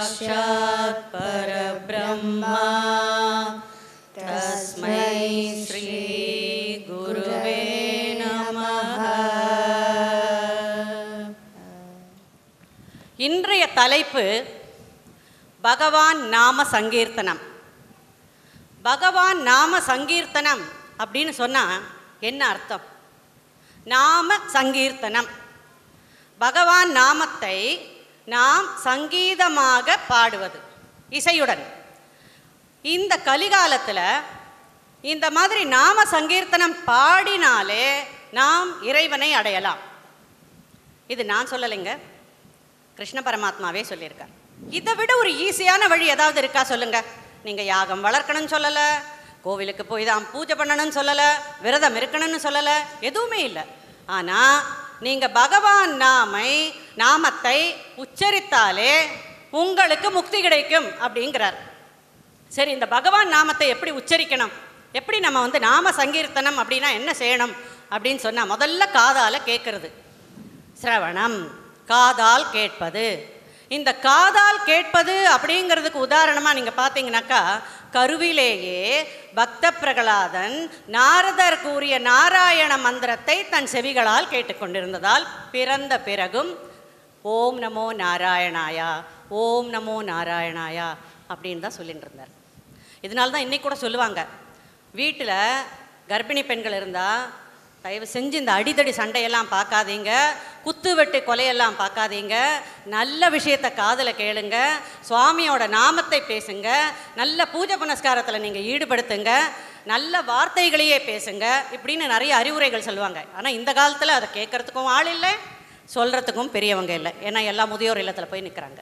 साक्षात् परब्रह्मा तस्मै श्रीगुरुवे नमः இன்றைய தலைப்பு பகவான் நாம சங்கீர்த்தனம் பகவான் நாம சங்கீர்த்தனம் அப்படின்னு சொன்னால் என்ன அர்த்தம் நாம சங்கீர்த்தனம் பகவான் நாமத்தை நாம் சங்கீதமாக பாடுவது இசையுடன் இந்த கலிகாலத்தில் இந்த மாதிரி நாம சங்கீர்த்தனம் பாடினாலே நாம் இறைவனை அடையலாம் இது நான் சொல்லலைங்க கிருஷ்ண பரமாத்மாவே சொல்லியிருக்கார் இதை விட ஒரு ஈஸியான வழி ஏதாவது இருக்கா சொல்லுங்க நீங்க யாகம் வளர்க்கணும்னு சொல்லல கோவிலுக்கு போய் தான் பூஜை பண்ணணும்னு சொல்லல விரதம் இருக்கணும்னு சொல்லல எதுவுமே இல்லை ஆனா நீங்க பகவான் நாமை நாமத்தை உச்சரித்தாலே உங்களுக்கு முக்தி கிடைக்கும் அப்படிங்கிறார் சரி இந்த பகவான் நாமத்தை எப்படி உச்சரிக்கணும் எப்படி நம்ம வந்து நாம சங்கீர்த்தனம் அப்படின்னா என்ன செய்யணும் அப்படின்னு சொன்னா முதல்ல காதால கேட்கறது சிரவணம் காதால் கேட்பது இந்த காதால் கேட்பது அப்படிங்கிறதுக்கு உதாரணமாக நீங்கள் பார்த்தீங்கன்னாக்கா கருவிலேயே பக்த பிரகலாதன் நாரதர் கூறிய நாராயண மந்திரத்தை தன் செவிகளால் கேட்டுக்கொண்டிருந்ததால் பிறந்த பிறகும் ஓம் நமோ நாராயணாயா ஓம் நமோ நாராயணாயா அப்படின்னு தான் சொல்லிட்டு இருந்தார் இதனால தான் இன்னைக்கு கூட சொல்லுவாங்க வீட்டில் கர்ப்பிணி பெண்கள் இருந்தால் தயவு செஞ்சு இந்த அடிதடி சண்டையெல்லாம் பார்க்காதீங்க குத்து வெட்டு கொலையெல்லாம் பார்க்காதீங்க நல்ல விஷயத்தை காதில் கேளுங்க சுவாமியோட நாமத்தை பேசுங்க நல்ல பூஜை புனஸ்காரத்தில் நீங்கள் ஈடுபடுத்துங்க நல்ல வார்த்தைகளையே பேசுங்க இப்படின்னு நிறைய அறிவுரைகள் சொல்லுவாங்க ஆனால் இந்த காலத்தில் அதை கேட்கறதுக்கும் ஆள் இல்லை சொல்கிறதுக்கும் பெரியவங்க இல்லை ஏன்னா எல்லா முதியோர் இல்லத்தில் போய் நிற்கிறாங்க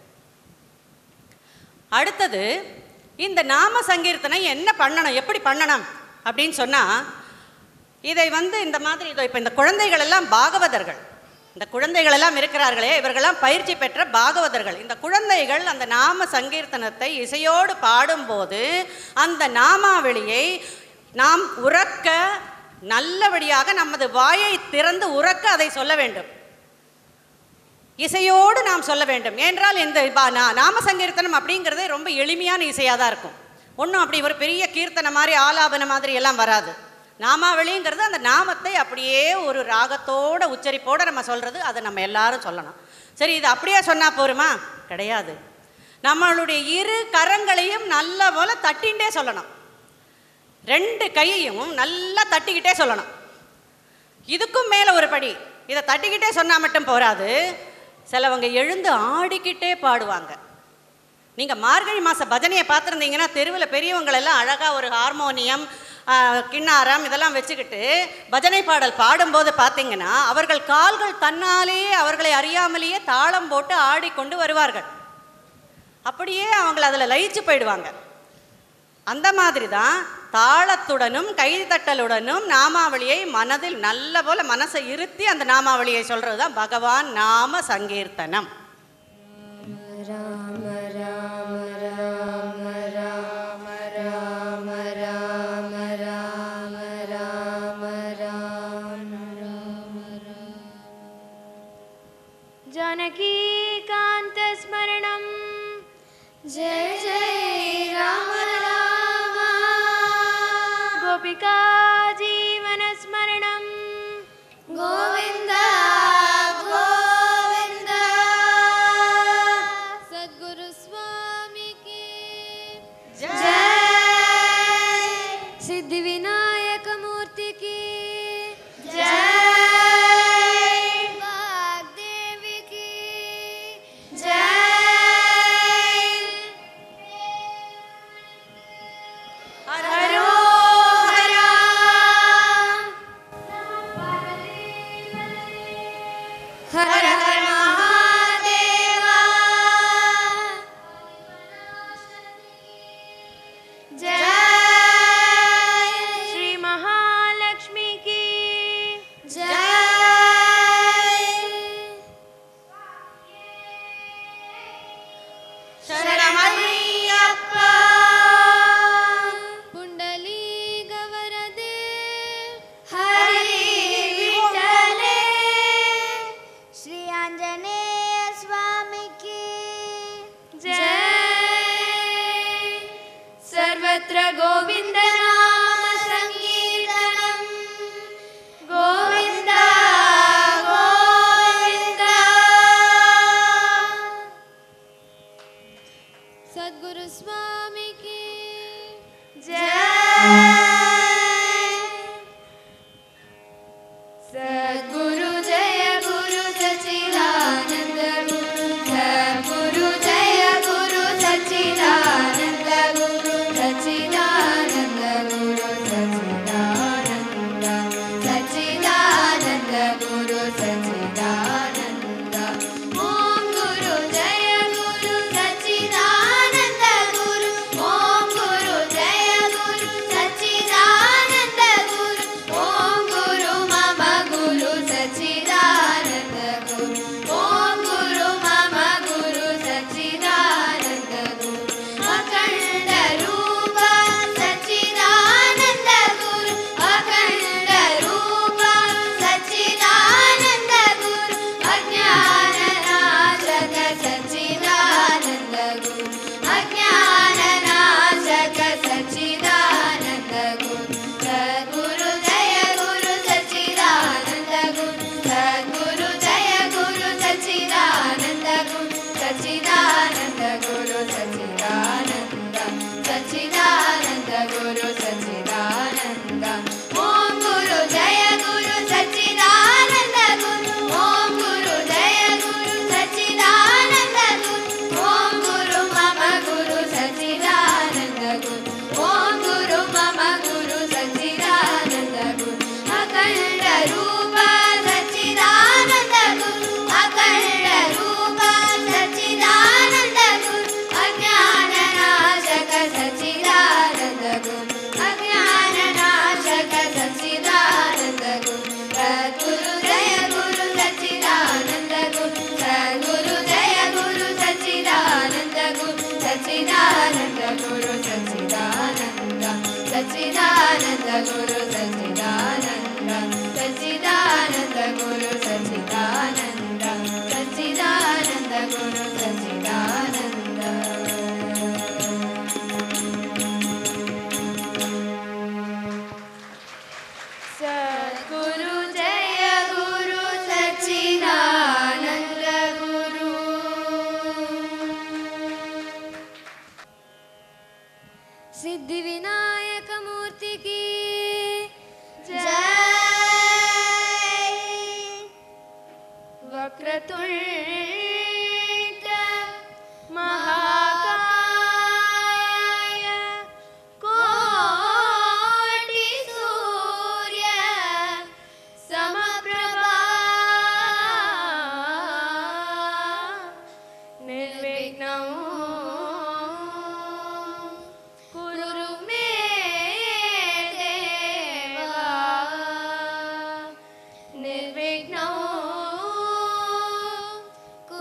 அடுத்தது இந்த நாம சங்கீர்த்தனை என்ன பண்ணணும் எப்படி பண்ணணும் அப்படின்னு சொன்னால் இதை வந்து இந்த மாதிரி இதோ இப்போ இந்த குழந்தைகள் எல்லாம் பாகவதர்கள் இந்த குழந்தைகள் எல்லாம் இருக்கிறார்களே இவர்களெல்லாம் பயிற்சி பெற்ற பாகவதர்கள் இந்த குழந்தைகள் அந்த நாம சங்கீர்த்தனத்தை இசையோடு பாடும்போது அந்த நாமாவளியை நாம் உறக்க நல்லபடியாக நமது வாயை திறந்து உறக்க அதை சொல்ல வேண்டும் இசையோடு நாம் சொல்ல வேண்டும் ஏன்றால் இந்த பா- நா- நாம சங்கீர்த்தனம் அப்படிங்கிறதே ரொம்ப எளிமையான இசையாக தான் இருக்கும் ஒன்றும் அப்படி ஒரு பெரிய கீர்த்தனை மாதிரி ஆலாபன மாதிரி எல்லாம் வராது நாமாவளிங்கிறது அந்த நாமத்தை அப்படியே ஒரு ராகத்தோட உச்சரிப்போட நம்ம சொல்கிறது அதை நம்ம எல்லாரும் சொல்லணும் சரி இது அப்படியே சொன்னால் போருமா கிடையாது நம்மளுடைய இரு கரங்களையும் நல்ல போல தட்டின்டே சொல்லணும் ரெண்டு கையையும் நல்லா தட்டிக்கிட்டே சொல்லணும் இதுக்கும் மேலே ஒரு படி இதை தட்டிக்கிட்டே சொன்னால் மட்டும் போராது சிலவங்க எழுந்து ஆடிக்கிட்டே பாடுவாங்க நீங்கள் மார்கழி மாத பஜனையை பார்த்துருந்தீங்கன்னா தெருவில் பெரியவங்களெல்லாம் அழகாக ஒரு ஹார்மோனியம் ஆ, கிண்ணாரம் இதெல்லாம் வச்சுக்கிட்டு பஜனை பாடல் பாடும்போது பார்த்தீங்கன்னா அவர்கள் கால்கள் தன்னாலேயே அவர்களை அறியாமலேயே தாளம் போட்டு ஆடிக்கொண்டு வருவார்கள் அப்படியே அவங்கள அதில் லயிச்சு போயிடுவாங்க அந்த மாதிரி தான் தாளத்துடனும் கைதட்டலுடனும் நாமாவளியை மனதில் நல்ல போல மனசை இருத்தி அந்த நாமாவளியை சொல்றது தான் பகவான் நாம சங்கீர்த்தனம் जानकीकान्तस्मरणं जय जय राम राम गोपिका जीवनस्मरणं गोविन्द गोविन्द सद्गुरुस्वामी की जय सिद्धिविनायकमूर्ति की जय वाग्देवी की जय हरोहरा हर हर महादेवा जय श्री महालक्ष्मी की जय शरणमय्यप्पा पुण्डली गवरदे हरि विठ्ठले श्री आंजनेय स्वामी की जय सर्वत्र गोविन्दनाम सङ्कीर्तनम् गोविन्द गोविन्द सद्गुरु स्वामी की जय सद्गुरु जय गुरु सच्चिदानन्द गुरु सद्गुरु जय गुरु सच्चिदानन्द गुरु सच्चिदानन्द गुरु सच्चिदानन्द सच्चिदानन्द गुरु सच्चिदानन्द ॐ गुरु जय गुरु सच्चिदानन्द गुरु ॐ गुरु जय गुरु सच्चिदानन्द गुरु ॐ गुरु मम गुरु सच्चिदानन्द गुरु ॐ गुरु मम गुरु सच्चिदानन्द गुरु अखण्ड रूप सच्चिदानन्द गुरु अखण्ड रूप सच्चिदानन्द गुरु अज्ञाननाशक सच्चिदानन्द गुरु अज्ञाननाशक सच्चिदानन्द गुरु सद्गुरु जय गुरु सच्चिदानन्द गुरु सद्गुरु जय गुरु सच्चिदानन्द गुरु सच्चिदानन्द गुरु सच्चिदानन्द सच्चिदानन्द गुरु सच्चिदानन्द ॐ गुरु जय गुरु सच्चिदानन्द गुरु ॐ गुरु जय गुरु सच्चिदानन्द गुरु ॐ गुरु मम गुरु सच्चिदानन्द गुरु ॐ गुरु मम गुरु सच्चिदानन्द गुरु अखण्ड रूप सच्चिदानन्द गुरु अखण्ड रूप सच्चिदानन्द गुरु अज्ञाननाशक सच्चिदानन्द गुरु अज्ञाननाशक सच्चिदानन्द गुरु सद्गुरु जय गुरु सच्चिदानन्द गुरु सद्गुरु जय गुरु सच्चिदानन्द गुरु सच्चिदानन्द गुरु सच्चिदानन्द सच्चिदानन्द गुरु सच्चिदानन्द सच्चिदानन्द गुरु सच्चिदानन्द सच्चिदानन्द गुरु सच्चिदानन्द सद्गुरु जय गुरु सच्चिदानन्द गुरु सिद्धिविनायकमूर्ति की जय वक्रतुण्ड महाकाय कोटि सूर्य समप्रभा निर्विघ्नं कुरु मे देवा निर्विघ्नं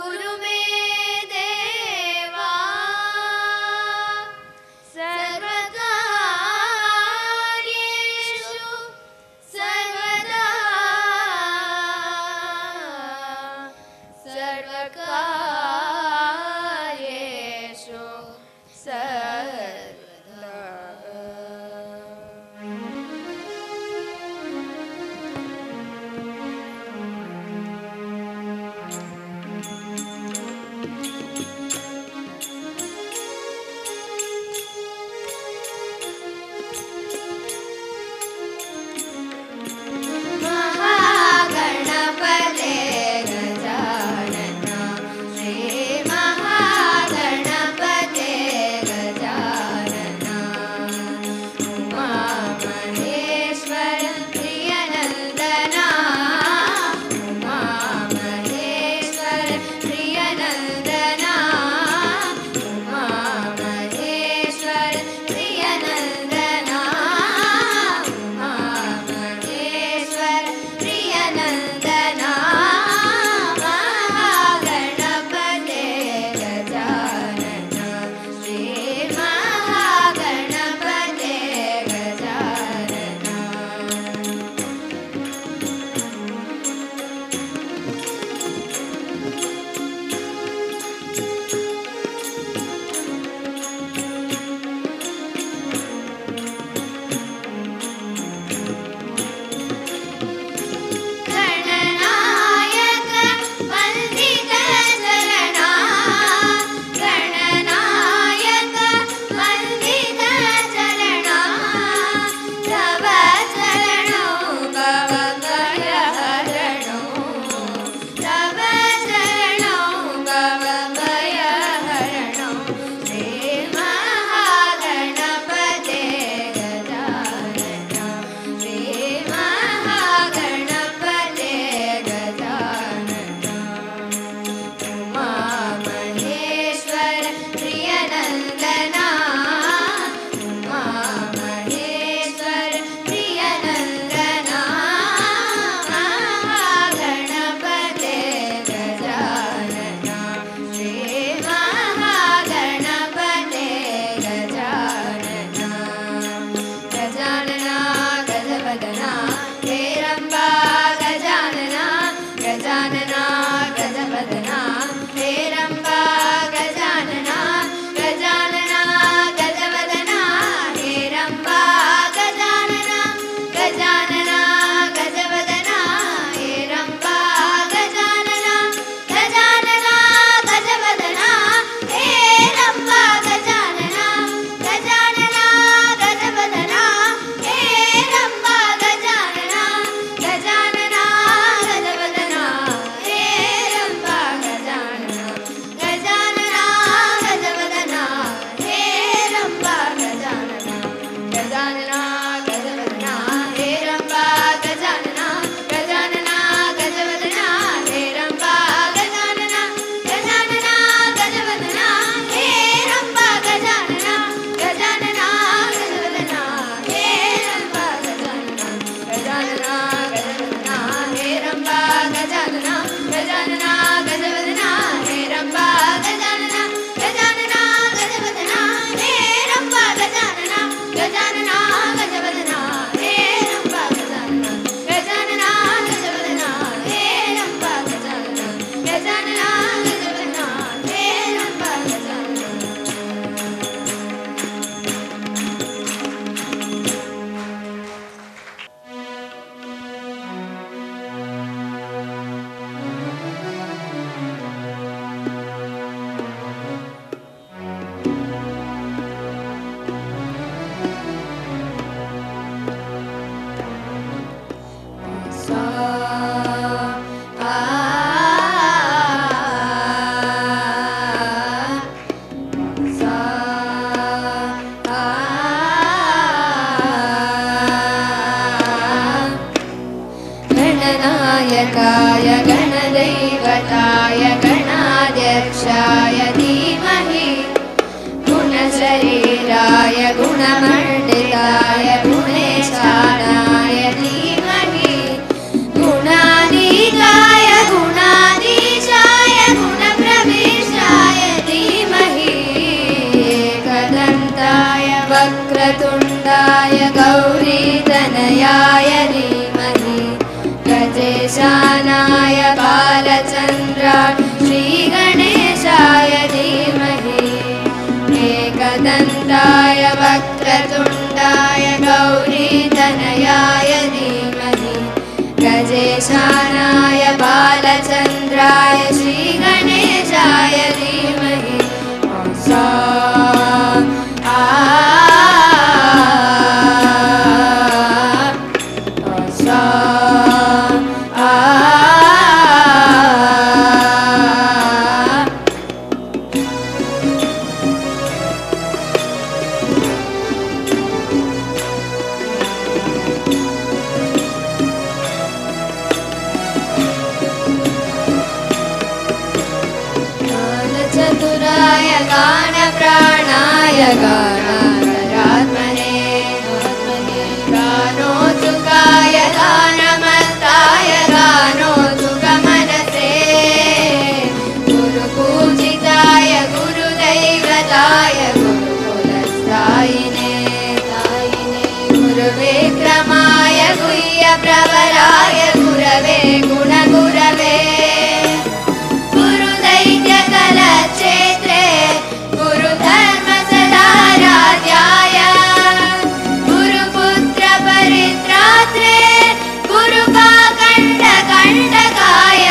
शरीराय गुणमण्डिताय गुणेशानाय धीमहि गुणानीताय गुणाधीशाय गुणप्रवेशाय धीमहि एकदन्ताय वक्रतुण्डाय गौरीतनयाय धीमहि गजेशानाय बालचन्द्रा श्रीगणेशाय धीमहि एकदन्ताय वक्रतुण्डाय गौरीतनयाय धीमहि गजेशानाय बालचन्द्राय श्रीगणेशाय धीमहि सा आ सा आ गानचतुराय गानप्राणाय गानान्तरात्मने गानोत्सुकाय गानमस्ताय गानोत्सुकमनसे गुरुपूजिताय गुरुदैवताय गुरुकुलस्थायिने तायिने गुरुविक्रमाय गुह्यप्रवराय गुरवे गुणगुरवे गुरुदैत्यकलक्षेत्रे गुरुधर्मसदाराध्याय गुरुपुत्रपरित्रात्रे गुरुपाकण्डकण्डकाय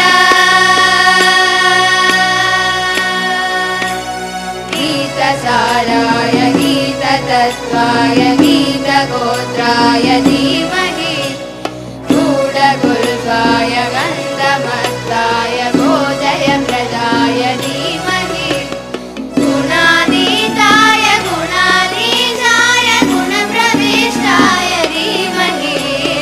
गीतसाराय गीततत्त्वाय गीतगोत्राय धीमहि गूढगुल्फाय गन्धमत्ताय भोजयप्रदाय धीमहि गुणानीताय गुणाधीशाय गुणप्रविष्टाय धीमहि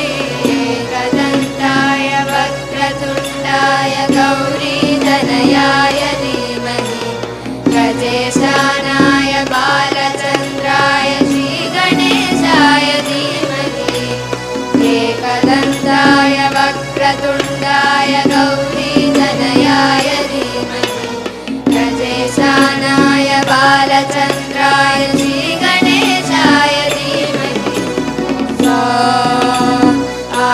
एकदन्ताय वक्रतुण्डाय गौरीधनयाय धीमहि गजेशानाय बालचन्द्राय श्रीगणेशाय धीमहि एकदन्ताय वक्रतुण्डाय गौरीधनयाय धीमहि गजेशानाय बालचन्द्राय श्रीगणेशाय धीमहि सा आ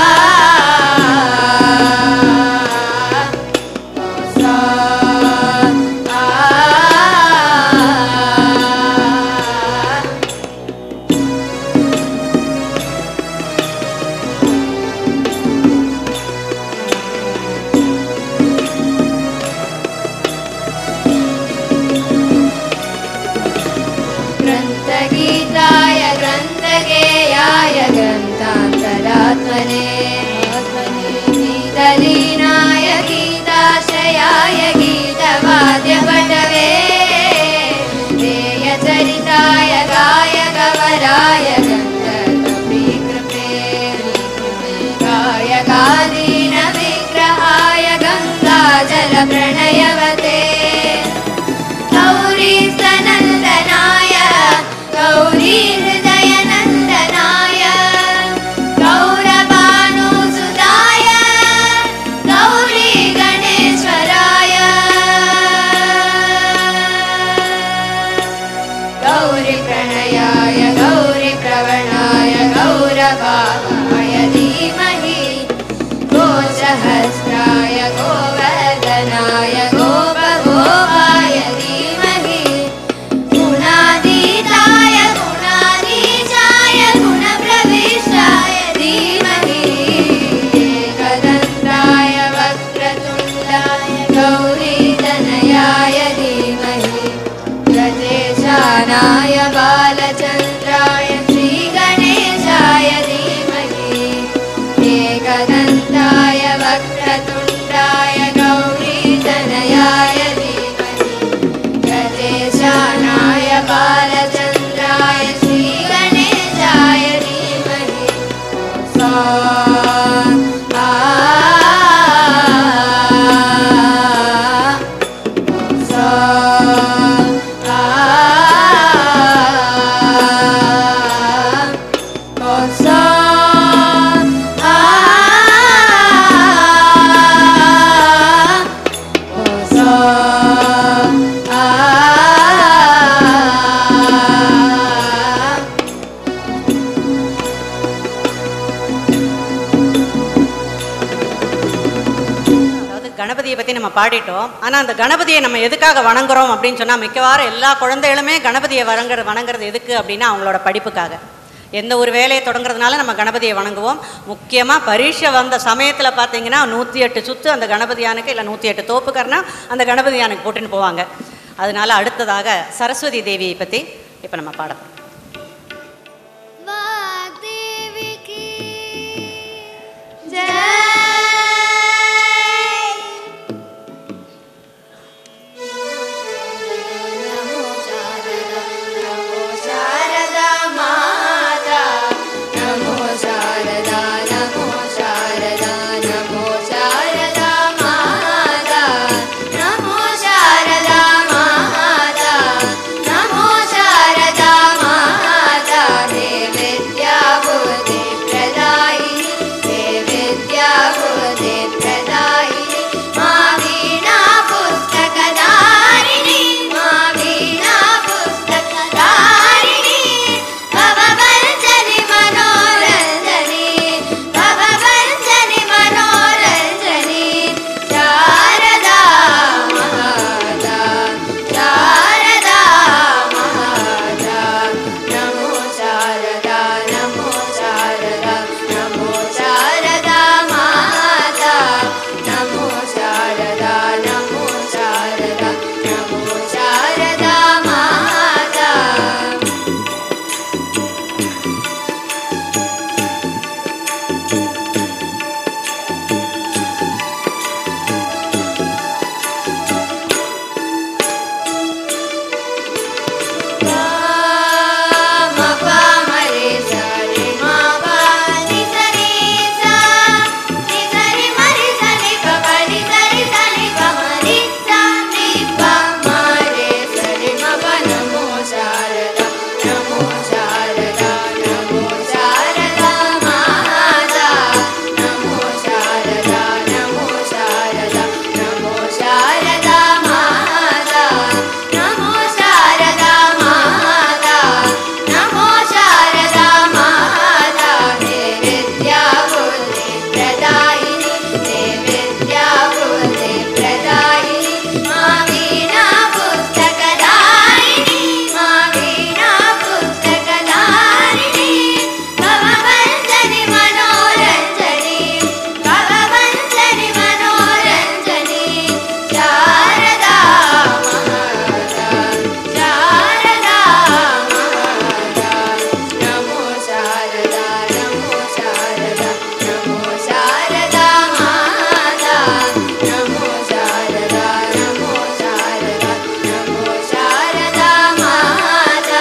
सा आ ग्रन्थगीताय ग्रन्थगेयाय ग्रन्थान्तरात्मने गीतलीनाय गीताशयाय गीतवाद्यपटवे देयचरिताय गायकवराय गन्धर्वप्रीकृपे गायकादीनविग्रहाय गङ्गाजलप्रणयवते गौरीस्तनन्दनाय गौरी हृदयनन्दनाय गौरभानुसुताय गौरी गणेश्वराय गौरीप्रणयाय गौरीप्रवणाय गौरभावाय धीमहि गोसहस्राय गोवर्धनाय गोपगोपाय धीमहि गुणातीताय गुणाधीशाय गुणप्रविष्टाय धीमहि एकदन्ताय वक्रतुण्डाय गौरीतनयाय धीमहि गजेशानाय बालचन्द्राय கணபதியை பற்றி நம்ம பாடிட்டோம் ஆனால் அந்த கணபதியை நம்ம எதுக்காக வணங்குறோம் அப்படின்னு சொன்னால் மிக்கவாறும் எல்லா குழந்தைகளுமே கணபதியை வணங்குற வணங்குறது எதுக்கு அப்படின்னா அவங்களோட படிப்புக்காக எந்த ஒரு வேலையை தொடங்குறதுனால நம்ம கணபதியை வணங்குவோம் முக்கியமாக பரீட்சை வந்த சமயத்தில் பார்த்தீங்கன்னா நூற்றி எட்டு சுத்து அந்த கணபதியானுக்கு இல்லை நூற்றி எட்டு தோப்புக்காரனா அந்த கணபதியானுக்கு போட்டுன்னு போவாங்க அதனால அடுத்ததாக சரஸ்வதி தேவியை பற்றி இப்போ நம்ம பாடப்போம் वाग्देवी की जय नमो शारदा नमो शारदा माता नमो शारदा नमो शारदा नमो शारदा माता नमो शारदा माता नमो शारदा माता हे विद्या बुद्धि प्रदायिनी हे विद्या बुद्धि प्रदायिनी मा वीणा पुस्तकधारिणी मा वीणा पुस्तकधारिणी भवभञ्जनि मनोरञ्जनि भवभञ्जनि मनोरञ्जनि शारदा माता शारदा माता नमो शारदा नमो शारदा नमो शारदा माता नमो शारदा नमो शारदा नमो शारदा माता ma pa ma re sa re ma pa ni sa re sa ni sa re ma re sa ni pa pa ni sa re sa ni pa ma re sa ni pa ma re sa re ma pa namo sharada namo sharada namo sharada mata namo sharada namo sharada namo sharada mata namo sharada mata namo sharada mata he vidya buddhi pradayini he vidya buddhi pradayini ma veena pustakadarini ma veena pustakadarini bhavavanjani manoranjani bhavavanjani manoranjani sharada mahata sharada mahata namo sharada namo sharada namo sharada mahata namo sharada namo sharada namo sharada mahata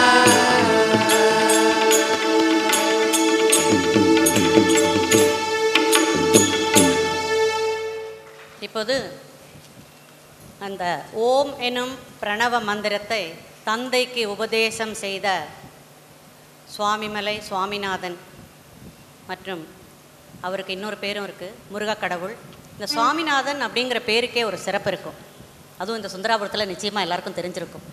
இப்போது அந்த ஓம் எனும் பிரணவ மந்திரத்தை தந்தைக்கு உபதேசம் செய்த சுவாமிமலை சுவாமிநாதன் மற்றும் அவருக்கு இன்னொரு பேரும் இருக்குது முருகக் கடவுள் இந்த சுவாமிநாதன் அப்படிங்கிற பேருக்கே ஒரு சிறப்பு இருக்கும் அதுவும் இந்த சுந்தராபுரத்தில் நிச்சயமாக எல்லாருக்கும் தெரிஞ்சிருக்கும்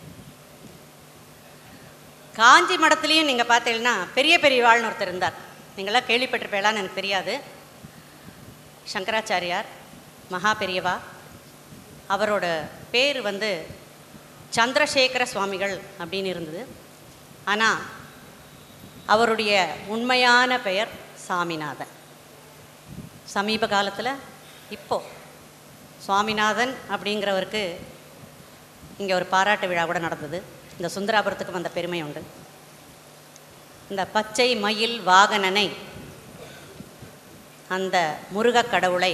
காஞ்சி மடத்துலேயும் நீங்கள் பார்த்தீங்கன்னா பெரிய பெரியவாள்னு ஒருத்தர் இருந்தார் நீங்களாம் கேள்விப்பட்டிருப்பீங்களான்னு எனக்கு தெரியாது சங்கராச்சாரியார் மகா பெரியவா அவரோட பேர் வந்து சந்திரசேகர சுவாமிகள் அப்படின்னு இருந்தது ஆனால் அவருடைய உண்மையான பெயர் சாமிநாதன் சமீப காலத்தில் இப்போ சுவாமிநாதன் அப்படிங்கிறவருக்கு இங்கே ஒரு பாராட்டு விழா கூட நடந்தது இந்த சுந்தராபுரத்துக்கு வந்த பெருமை உண்டு இந்த பச்சை மயில் வாகனனை அந்த முருகக் கடவுளை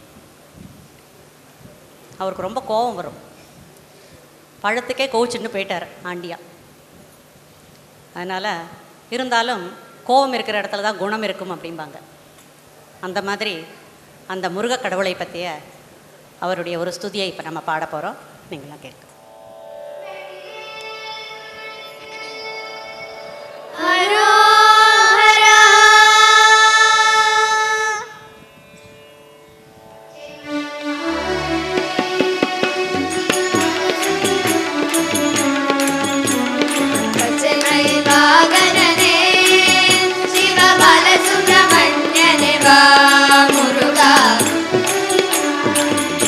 அவருக்கு ரொம்ப கோபம் வரும் பழத்துக்கே கோவிச்சுன்னு போயிட்டார் ஆண்டியா அதனால் இருந்தாலும் கோபம் இருக்கிற இடத்துல தான் குணம் இருக்கும் அப்படிம்பாங்க அந்த மாதிரி அந்த முருகக் கடவுளை பற்றிய அவருடைய ஒரு ஸ்துதியை இப்போ நம்ம பாட போகிறோம் நீங்களாம் கேட்க हरोहरा पचमै वागनने शिव बालसुब्रह्मण्यने वा मुरुगा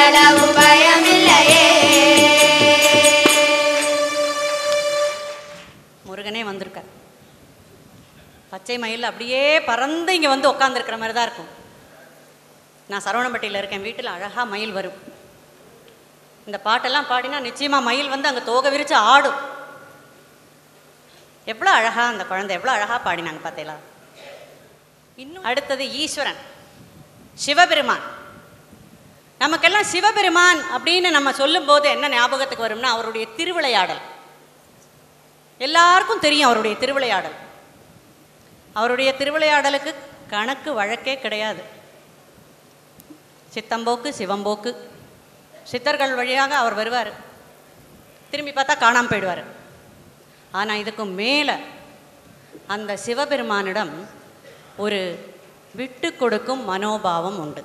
அந்தளவு பயமில்லையே முருகனே வந்திருக்கார் பச்சை மயில் அப்படியே பறந்து இங்கே வந்து உட்காந்துருக்கிற மாதிரி தான் இருக்கும் நான் சரவணம்பட்டியில் இருக்கேன் வீட்டில் அழகாக மயில் வரும் இந்த பாட்டெல்லாம் பாடினா நிச்சயமாக மயில் வந்து அங்கே தோகை விரித்து ஆடும் எவ்வளோ அழகாக அந்த குழந்தை எவ்வளோ அழகாக பாடினாங்க பார்த்தீங்களா இன்னும் அடுத்தது ஈஸ்வரன் சிவபெருமான் நமக்கெல்லாம் சிவபெருமான் அப்படின்னு நம்ம சொல்லும்போது என்ன ஞாபகத்துக்கு வரும்னா அவருடைய திருவிளையாடல் எல்லாருக்கும் தெரியும் அவருடைய திருவிளையாடல் அவருடைய திருவிளையாடலுக்கு கணக்கு வழக்கே கிடையாது சித்தம்போக்கு சிவம்போக்கு சித்தர்கள் வழியாக அவர் வருவார் திரும்பி பார்த்தா காணாமல் போயிடுவார் ஆனால் இதுக்கு மேலே அந்த சிவபெருமானிடம் ஒரு விட்டு கொடுக்கும் மனோபாவம் உண்டு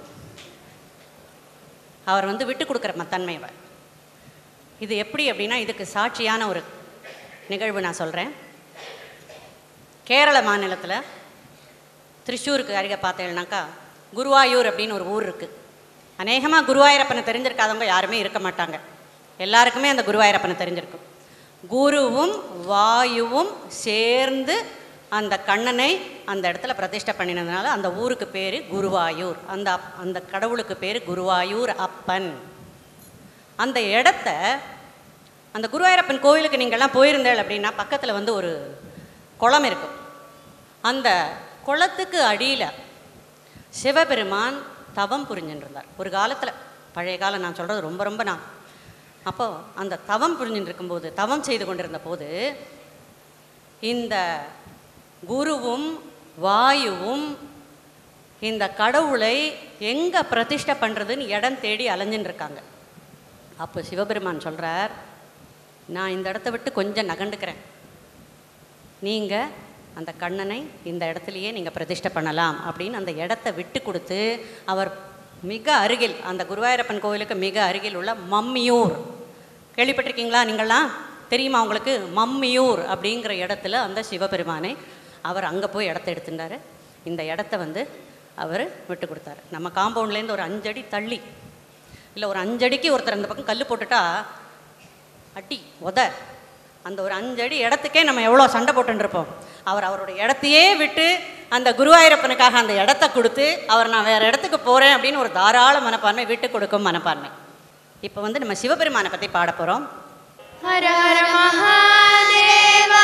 அவர் வந்து விட்டு கொடுக்குற ம- தன்மை அவர் இது எப்படி அப்படின்னா இதுக்கு சாட்சியான ஒரு நிகழ்வு நான் சொல்கிறேன் கேரள மாநிலத்தில் திருச்சூருக்கு அருகே பார்த்தேன்னாக்கா குருவாயூர் அப்படின்னு ஒரு ஊர் இருக்குது அநேகமாக குருவாயூரப்பனை தெரிஞ்சிருக்காதவங்க யாருமே இருக்க மாட்டாங்க எல்லாருக்குமே அந்த குருவாயூரப்பனை தெரிஞ்சிருக்கும் குருவும் வாயுவும் சேர்ந்து அந்த கண்ணனை அந்த இடத்துல பிரதிஷ்டை பண்ணினதுனால அந்த ஊருக்கு பேர் குருவாயூர் அந்த அப்- அந்த கடவுளுக்கு பேர் குருவாயூர் அப்பன் அந்த இடத்த அந்த குருவாயூரப்பன் கோயிலுக்கு நீங்கள்லாம் போயிருந்தேள் அப்படின்னா பக்கத்தில் வந்து ஒரு குளம் இருக்கும் அந்த குளத்துக்கு அடியில் சிவபெருமான் தவம் புரிஞ்சுட்டு இருந்தார் ஒரு காலத்தில் பழைய காலம் நான் சொல்கிறது ரொம்ப ரொம்ப நான் அப்போ அந்த தவம் புரிஞ்சுட்டு இருக்கும்போது தவம் செய்து கொண்டிருந்த போது இந்த குருவும் வாயுவும் இந்த கடவுளை எங்கே பிரதிஷ்டை பண்ணுறதுன்னு இடம் தேடி அலைஞ்சுன்னு இருக்காங்க அப்போ சிவபெருமான் சொல்கிறார் நான் இந்த இடத்த விட்டு கொஞ்சம் நகண்டுக்கிறேன் நீங்கள் அந்த கண்ணனை இந்த இடத்துலையே நீங்கள் பிரதிஷ்டை பண்ணலாம் அப்படின்னு அந்த இடத்த விட்டு கொடுத்து அவர் மிக அருகில் அந்த குருவாயூரப்பன் கோவிலுக்கு மிக அருகில் உள்ள மம்மியூர் கேள்விப்பட்டிருக்கீங்களா நீங்களாம் தெரியுமா உங்களுக்கு மம்மியூர் அப்படிங்கிற இடத்துல அந்த சிவபெருமானை அவர் அங்கே போய் இடத்த எடுத்துட்டாரு இந்த இடத்த வந்து அவர் விட்டு கொடுத்தாரு நம்ம காம்பவுண்ட்லேருந்து ஒரு அஞ்சடி தள்ளி இல்லை ஒரு அஞ்சடிக்கு ஒருத்தர் அந்த பக்கம் கல் போட்டுட்டா அடி உத அந்த ஒரு அஞ்சடி இடத்துக்கே நம்ம எவ்வளோ சண்டை போட்டுருப்போம் அவர் அவருடைய இடத்தையே விட்டு அந்த குருவாயூரப்பனுக்காக அந்த இடத்த கொடுத்து அவர் நான் வேறு இடத்துக்கு போகிறேன் அப்படின்னு ஒரு தாராள மனப்பான்மை விட்டு கொடுக்கும் மனப்பான்மை இப்போ வந்து நம்ம சிவபெருமானை பற்றி பாட போகிறோம் हर हर महादेवा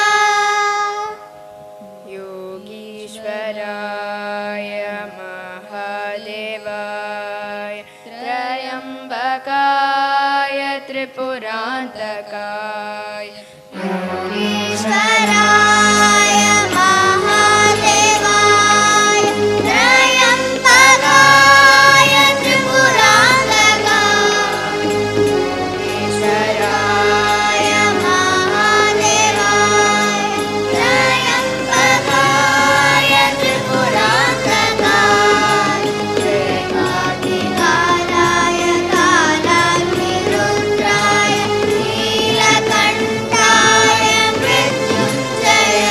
योगीश्वराय महादेवाय त्र्यम्बकाय त्रिपुरान्तकाय ईश्वराय महादेवाय त्रयम्बकाय त्रिपुरान्तकाय ईश्वराय महादेवाय त्रयम्बकाय त्रिपुरान्तकाय त्रिकाधिकाराय कालाग्निरुद्राय नीलकण्ठाय मृत्युञ्जयाय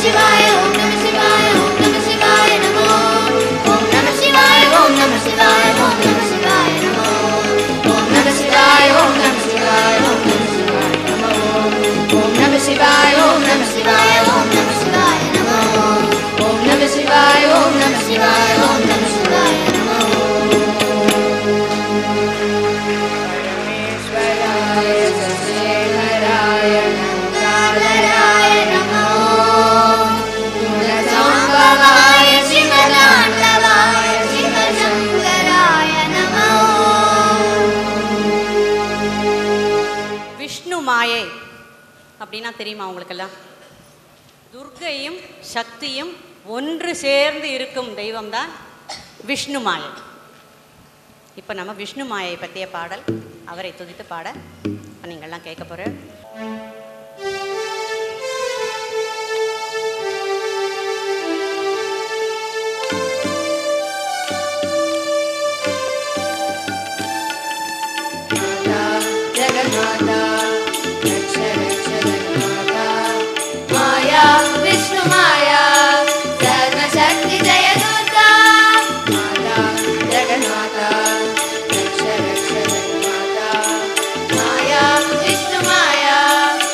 சிவாய ஓம் நம சிவாய ஓம் நம சிவாய நமோ ஓம் நம சிவாய ஓம் நம சிவாய ஓம் நம சிவாய நமோ ஓம் நம சிவாய ஓம் நம சிவாய ஓம் நம சிவாய நமோ ஓம் நம சிவாய ஓம் நம சிவாய ஓம் நம சிவாய நமோ ஓம் நம சிவாய ஓம் நம சிவாய ஓம் நம சிவாய நமோ परमेश्वराय सचेतराय कालराय नमो गुणसम्भवाय शिवताण्डवाय शिवशङ्कराय नमो விஷ்ணு மாயை அப்படின்னா தெரியுமா உங்களுக்கெல்லாம் துர்க்கையும் சக்தியும் ஒன்று சேர்ந்து இருக்கும் தெய்வம்தான் விஷ்ணு மாயை இப்போ நம்ம விஷ்ணு மாயை பற்றிய பாடல் அவரை துதித்து பாட இப்ப நீங்கள்லாம் கேட்க போகிற जगन्माता रक्ष रक्ष जगन्माता माया विष्णु माया सर्वशक्ति जय दुर्गा माता जगन्माता रक्ष रक्ष जगन्माता माया विष्णु माया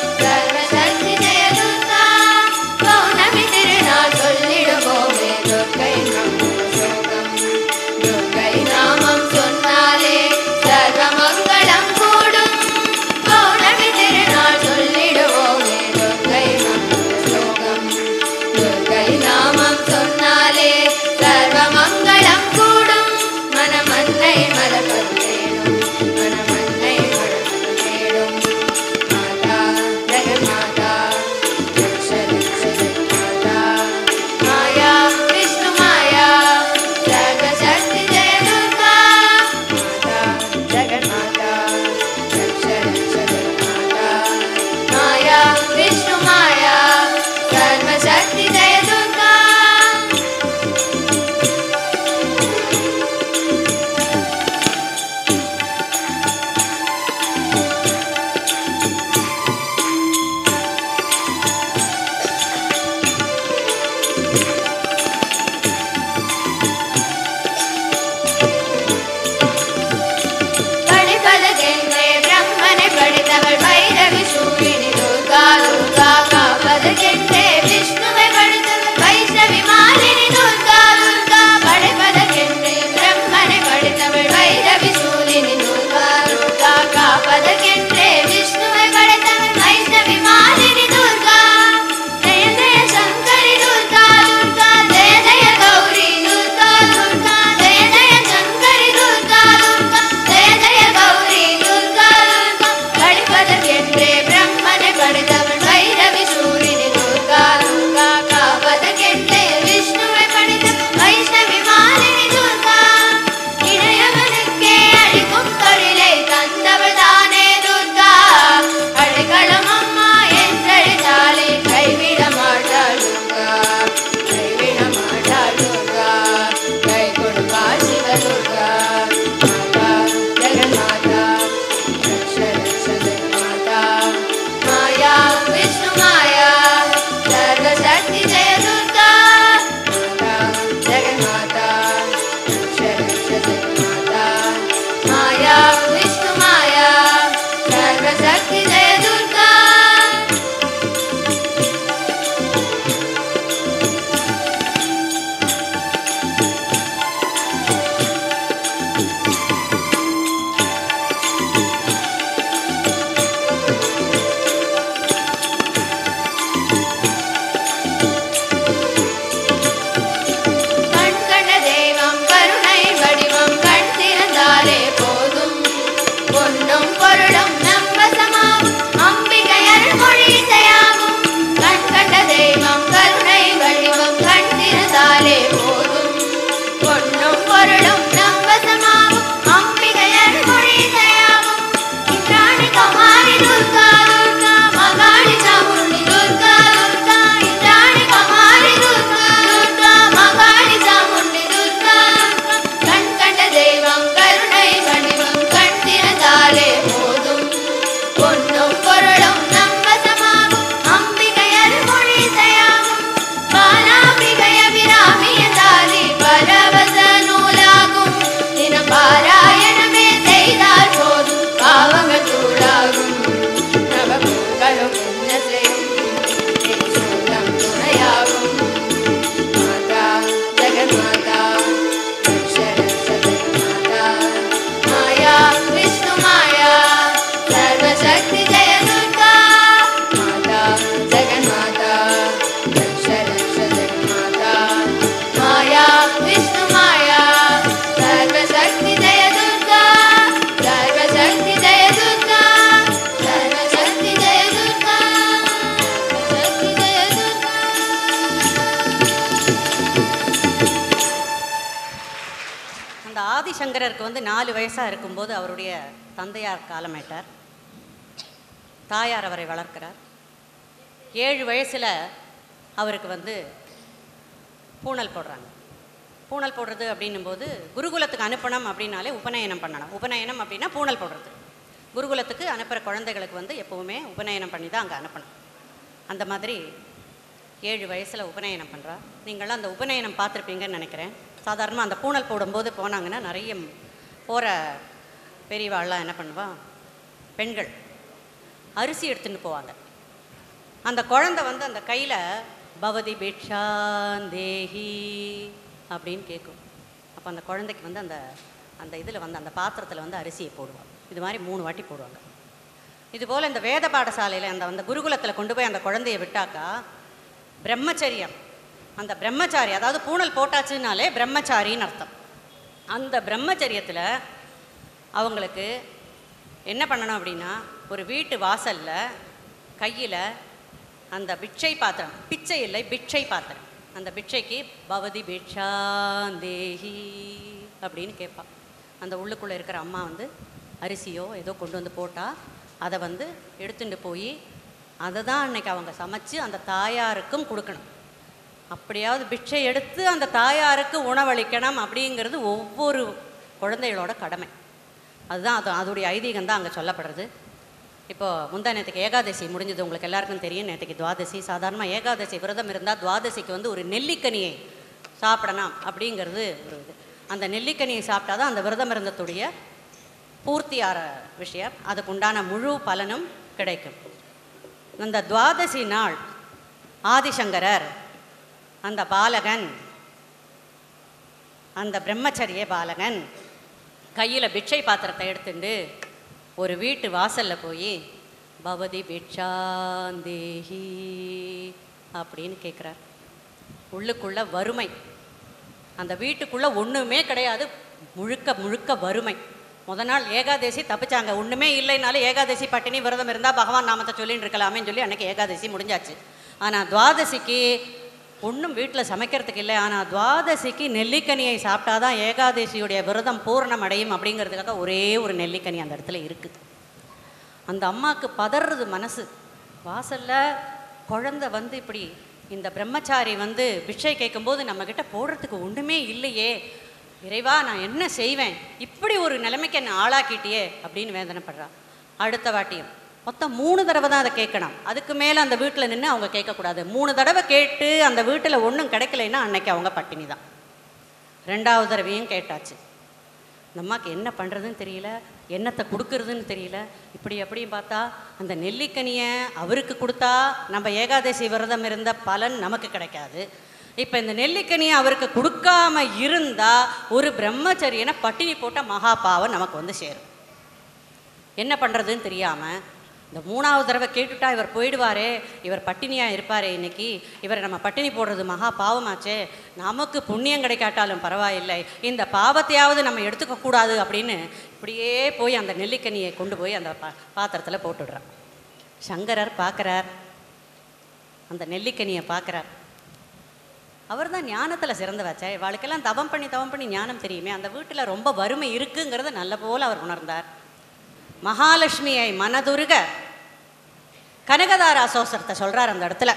ஆதிசங்கரருக்கு வந்து நாலு வயசாக இருக்கும்போது அவருடைய தந்தையார் காலமேட்டார் தாயார் அவரை வளர்க்கிறார் ஏழு வயசில் அவருக்கு வந்து பூணல் போடுறாங்க பூணல் போடுறது அப்படின்னும் போது குருகுலத்துக்கு அனுப்பணும் அப்படின்னாலே உபநயனம் பண்ணணும் உபநயனம் அப்படின்னா பூணல் போடுறது குருகுலத்துக்கு அனுப்புகிற குழந்தைகளுக்கு வந்து எப்போவுமே உபநயனம் பண்ணி தான் அங்கே அனுப்பணும் அந்த மாதிரி ஏழு வயசில் உபநயனம் பண்ணுறா நீங்களாம் அந்த உபநயனம் பார்த்துருப்பீங்கன்னு நினைக்கிறேன் சாதாரணமாக அந்த பூணல் போடும்போது போனாங்கன்னா நிறைய போகிற பெரியவாள்லாம் என்ன பண்ணுவா பெண்கள் அரிசி எடுத்துன்னு போவாங்க அந்த குழந்தை வந்து அந்த கையில் பவதி பிக்ஷாந்தேஹி அப்படின்னு கேட்கும் அப்போ அந்த குழந்தைக்கு வந்து அந்த அந்த இதில் வந்து அந்த பாத்திரத்தில் வந்து அரிசியை போடுவாங்க இது மாதிரி மூணு வாட்டி போடுவாங்க இதுபோல் இந்த வேத பாடசாலையில் அந்த அந்த குருகுலத்தில் கொண்டு போய் அந்த குழந்தைய விட்டாக்கா பிரம்மச்சரியம் அந்த பிரம்மச்சாரி அதாவது பூணல் போட்டாச்சுனாலே பிரம்மச்சாரின்னு அர்த்தம் அந்த பிரம்மச்சரியத்தில் அவங்களுக்கு என்ன பண்ணணும் அப்படின்னா ஒரு வீட்டு வாசலில் கையில் அந்த பிட்சை பாத்திரம் பிச்சை இல்லை பிட்சை பாத்திரம் அந்த பிட்சைக்கு பவதி பிட்சாந்தேஹி அப்படின்னு கேட்பான் அந்த உள்ளுக்குள்ளே இருக்கிற அம்மா வந்து அரிசியோ ஏதோ கொண்டு வந்து போட்டால் அதை வந்து எடுத்துட்டு போய் அதை தான் அன்னைக்கு அவங்க சமைச்சு அந்த தாயாருக்கும் கொடுக்கணும் அப்படியாவது பிட்சை எடுத்து அந்த தாயாருக்கு உணவளிக்கணும் அப்படிங்கிறது ஒவ்வொரு குழந்தைகளோட கடமை அதுதான் அது அதோடைய ஐதீகம் தான் அங்கே சொல்லப்படுறது இப்போ முந்தா நேற்றுக்கு ஏகாதசி முடிஞ்சது உங்களுக்கு எல்லாருக்கும் தெரியும் நேற்றுக்கு துவாதசி சாதாரணமாக ஏகாதசி விரதம் இருந்தால் துவாதசிக்கு வந்து ஒரு நெல்லிக்கனியை சாப்பிடலாம் அப்படிங்கிறது ஒரு இது அந்த நெல்லிக்கனியை சாப்பிட்டா தான் அந்த விரதம் இருந்ததுடைய பூர்த்தியார விஷயம் அதுக்கு உண்டான முழு பலனும் கிடைக்கும் அந்த துவாதசி நாள் ஆதிசங்கரர் அந்த பாலகன் அந்த பிரம்மச்சரிய பாலகன் கையில் பிட்சை பாத்திரத்தை எடுத்துட்டு ஒரு வீட்டு வாசலில் போய் பவதி பிட்சாந்தேஹி அப்படின்னு கேட்குறார் உள்ளுக்குள்ள வறுமை அந்த வீட்டுக்குள்ளே ஒன்றுமே கிடையாது முழுக்க முழுக்க வறுமை முத நாள் ஏகாதசி தப்பிச்சாங்க ஒன்றுமே இல்லைனாலும் ஏகாதசி பட்டினி விரதம் இருந்தால் பகவான் நாமத்தை சொல்லின்னு இருக்கலாமேன்னு சொல்லி அன்னைக்கு ஏகாதசி முடிஞ்சாச்சு ஆனால் துவாதசிக்கு ஒன்றும் வீட்டில் சமைக்கிறதுக்கு இல்லை ஆனால் துவாதசிக்கு நெல்லிக்கனியை சாப்பிட்டாதான் ஏகாதசியுடைய விரதம் பூரணம் அடையும் அப்படிங்கிறதுக்காக ஒரே ஒரு நெல்லிக்கனி அந்த இடத்துல இருக்குது அந்த அம்மாவுக்கு பதறது மனசு வாசல்ல குழந்தை வந்து இப்படி இந்த பிரம்மச்சாரி வந்து பிட்சை கேட்கும்போது நம்மக்கிட்ட போடுறதுக்கு ஒன்றுமே இல்லையே இறைவா நான் என்ன செய்வேன் இப்படி ஒரு நிலைமைக்கு என்னை ஆளாக்கிட்டியே அப்படின்னு வேதனைப்படுறா அடுத்த வாட்டியும் மொத்தம் மூணு தடவை தான் அதை கேட்கணும் அதுக்கு மேலே அந்த வீட்டில் நின்று அவங்க கேட்கக்கூடாது மூணு தடவை கேட்டு அந்த வீட்டில் ஒன்றும் கிடைக்கலைன்னா அன்னைக்கு அவங்க பட்டினி தான் ரெண்டாவது தடவையும் கேட்டாச்சு இந்த அம்மாவுக்கு என்ன பண்ணுறதுன்னு தெரியல என்னத்தை கொடுக்கறதுன்னு தெரியல இப்படி எப்படியும் பார்த்தா அந்த நெல்லிக்கனியை அவருக்கு கொடுத்தா நம்ம ஏகாதசி விரதம் இருந்த பலன் நமக்கு கிடைக்காது இப்போ இந்த நெல்லிக்கனியை அவருக்கு கொடுக்காம இருந்தால் ஒரு பிரம்மச்சரியனை பட்டினி போட்ட மகா பாவம் நமக்கு வந்து சேரும் என்ன பண்ணுறதுன்னு தெரியாமல் இந்த மூணாவது தடவை கேட்டுட்டா இவர் போயிடுவாரே இவர் பட்டினியாக இருப்பாரே இன்னைக்கு இவரை நம்ம பட்டினி போடுறது மகா பாவமாச்சே நமக்கு புண்ணியம் கிடைக்காட்டாலும் பரவாயில்லை இந்த பாவத்தையாவது நம்ம எடுத்துக்க கூடாது அப்படின்னு இப்படியே போய் அந்த நெல்லிக்கனியை கொண்டு போய் அந்த பா பாத்திரத்தில் போட்டுடுறான் சங்கரர் பார்க்குறார் அந்த நெல்லிக்கனியை பார்க்குறார் அவர் தான் ஞானத்தில் சிறந்தவச்சே இவாளுக்கெல்லாம் தவம் பண்ணி தவம் பண்ணி ஞானம் தெரியுமே அந்த வீட்டில் ரொம்ப வறுமை இருக்குங்கிறத நல்ல போல் அவர் உணர்ந்தார் மகாலட்சுமியை மனதுருக கனகதாரா சோசரத்தை சொல்றார் அந்த இடத்துல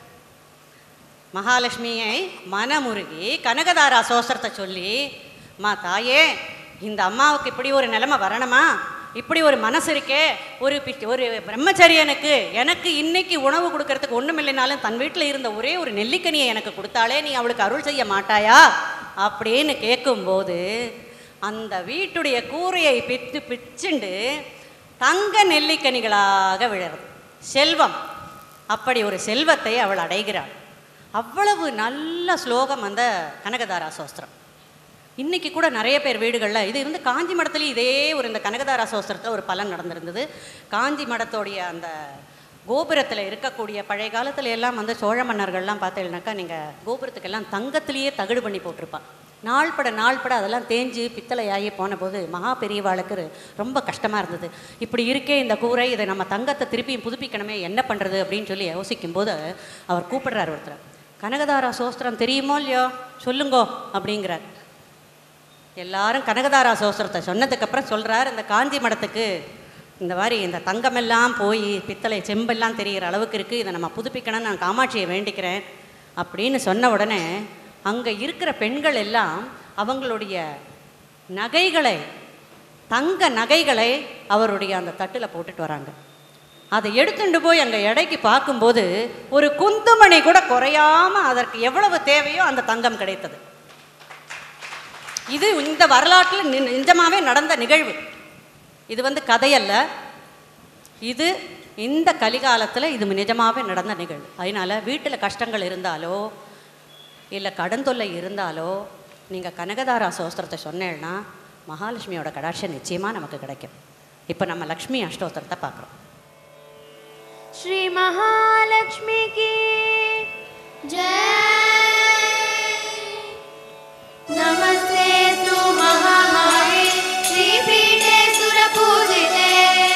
மகாலட்சுமியை மனமுருகி கனகதாரா சோசரத்தை சொல்லி மா தாயே இந்த அம்மாவுக்கு இப்படி ஒரு நிலைமை வரணுமா இப்படி ஒரு மனசு இருக்கே ஒரு பி- ஒரு பிரம்மச்சரியனுக்கு எனக்கு இன்னைக்கு உணவு கொடுக்கறதுக்கு ஒன்றும் இல்லைனாலும் தன் வீட்டில் இருந்த ஒரே ஒரு நெல்லிக்கனியை எனக்கு கொடுத்தாலே நீ அவளுக்கு அருள் செய்ய மாட்டாயா அப்படின்னு கேட்கும்போது அந்த வீட்டுடைய கூரையை பித்து பிச்சுண்டு தங்க நெல்லிக்கனிகளாக விழறது செல்வம் அப்படி ஒரு செல்வத்தை அவள் அடைகிறாள் அவ்வளவு நல்ல ஸ்லோகம் அந்த கனகதாரா சோஸ்திரம் இன்னைக்கு கூட நிறைய பேர் வீடுகளில் இது வந்து காஞ்சி மடத்துலேயும் இதே ஒரு இந்த கனகதாரா சோஸ்திரத்தில் ஒரு பலன் நடந்திருந்தது காஞ்சி மடத்தோடைய அந்த கோபுரத்தில் இருக்கக்கூடிய பழைய காலத்துல எல்லாம் வந்து சோழ மன்னர்கள்லாம் பார்த்தீங்கன்னாக்கா நீங்கள் கோபுரத்துக்கெல்லாம் தங்கத்திலேயே தகடு பண்ணி போட்டிருப்பான் நாள்பட நாள்பட அதெல்லாம் தேஞ்சு பித்தளையாகி போன போது மகா பெரியவாளுக்கு ரொம்ப கஷ்டமாக இருந்தது இப்படி இருக்கே இந்த கூரை இதை நம்ம தங்கத்தை திருப்பியும் புதுப்பிக்கணுமே என்ன பண்ணுறது அப்படின்னு சொல்லி யோசிக்கும்போது அவர் கூப்பிடுறார் ஒருத்தர் கனகதாரா சோஸ்திரம் தெரியுமோ இல்லையோ சொல்லுங்கோ அப்படிங்கிறார் எல்லாரும் கனகதாரா சோஸ்திரத்தை சொன்னதுக்கப்புறம் சொல்கிறார் இந்த காஞ்சி மடத்துக்கு இந்த மாதிரி இந்த தங்கமெல்லாம் போய் பித்தளை செம்பெல்லாம் தெரிகிற அளவுக்கு இருக்குது இதை நம்ம புதுப்பிக்கணும்னு நான் காமாட்சியை வேண்டிக்கிறேன் அப்படின்னு சொன்ன உடனே அங்கே இருக்கிற பெண்கள் எல்லாம் அவங்களுடைய நகைகளை தங்க நகைகளை அவருடைய அந்த தட்டில் போட்டுட்டு வராங்க அதை எடுத்துட்டு போய் அங்கே எடைக்கு பார்க்கும்போது ஒரு குந்துமணி கூட குறையாம அதற்கு எவ்வளவு தேவையோ அந்த தங்கம் கிடைத்தது இது இந்த வரலாற்றில் நி- நிஜமாவே நடந்த நிகழ்வு இது வந்து கதையல்ல இது இந்த கலிகாலத்தில் இது நிஜமாவே நடந்த நிகழ்வு அதனால வீட்டில் கஷ்டங்கள் இருந்தாலோ இல்லை கடன் தொல்லை இருந்தாலோ நீங்கள் கனகதாரா சோஸ்திரத்தை சொன்னேன்னா மகாலட்சுமியோட கடாட்சம் நிச்சயமாக நமக்கு கிடைக்கும் இப்போ நம்ம லக்ஷ்மி அஷ்டோத்திரத்தை பார்க்குறோம் श्री महालक्ष्मी की जय नमस्ते तु महामाये श्रीपीठे सुरपूजिते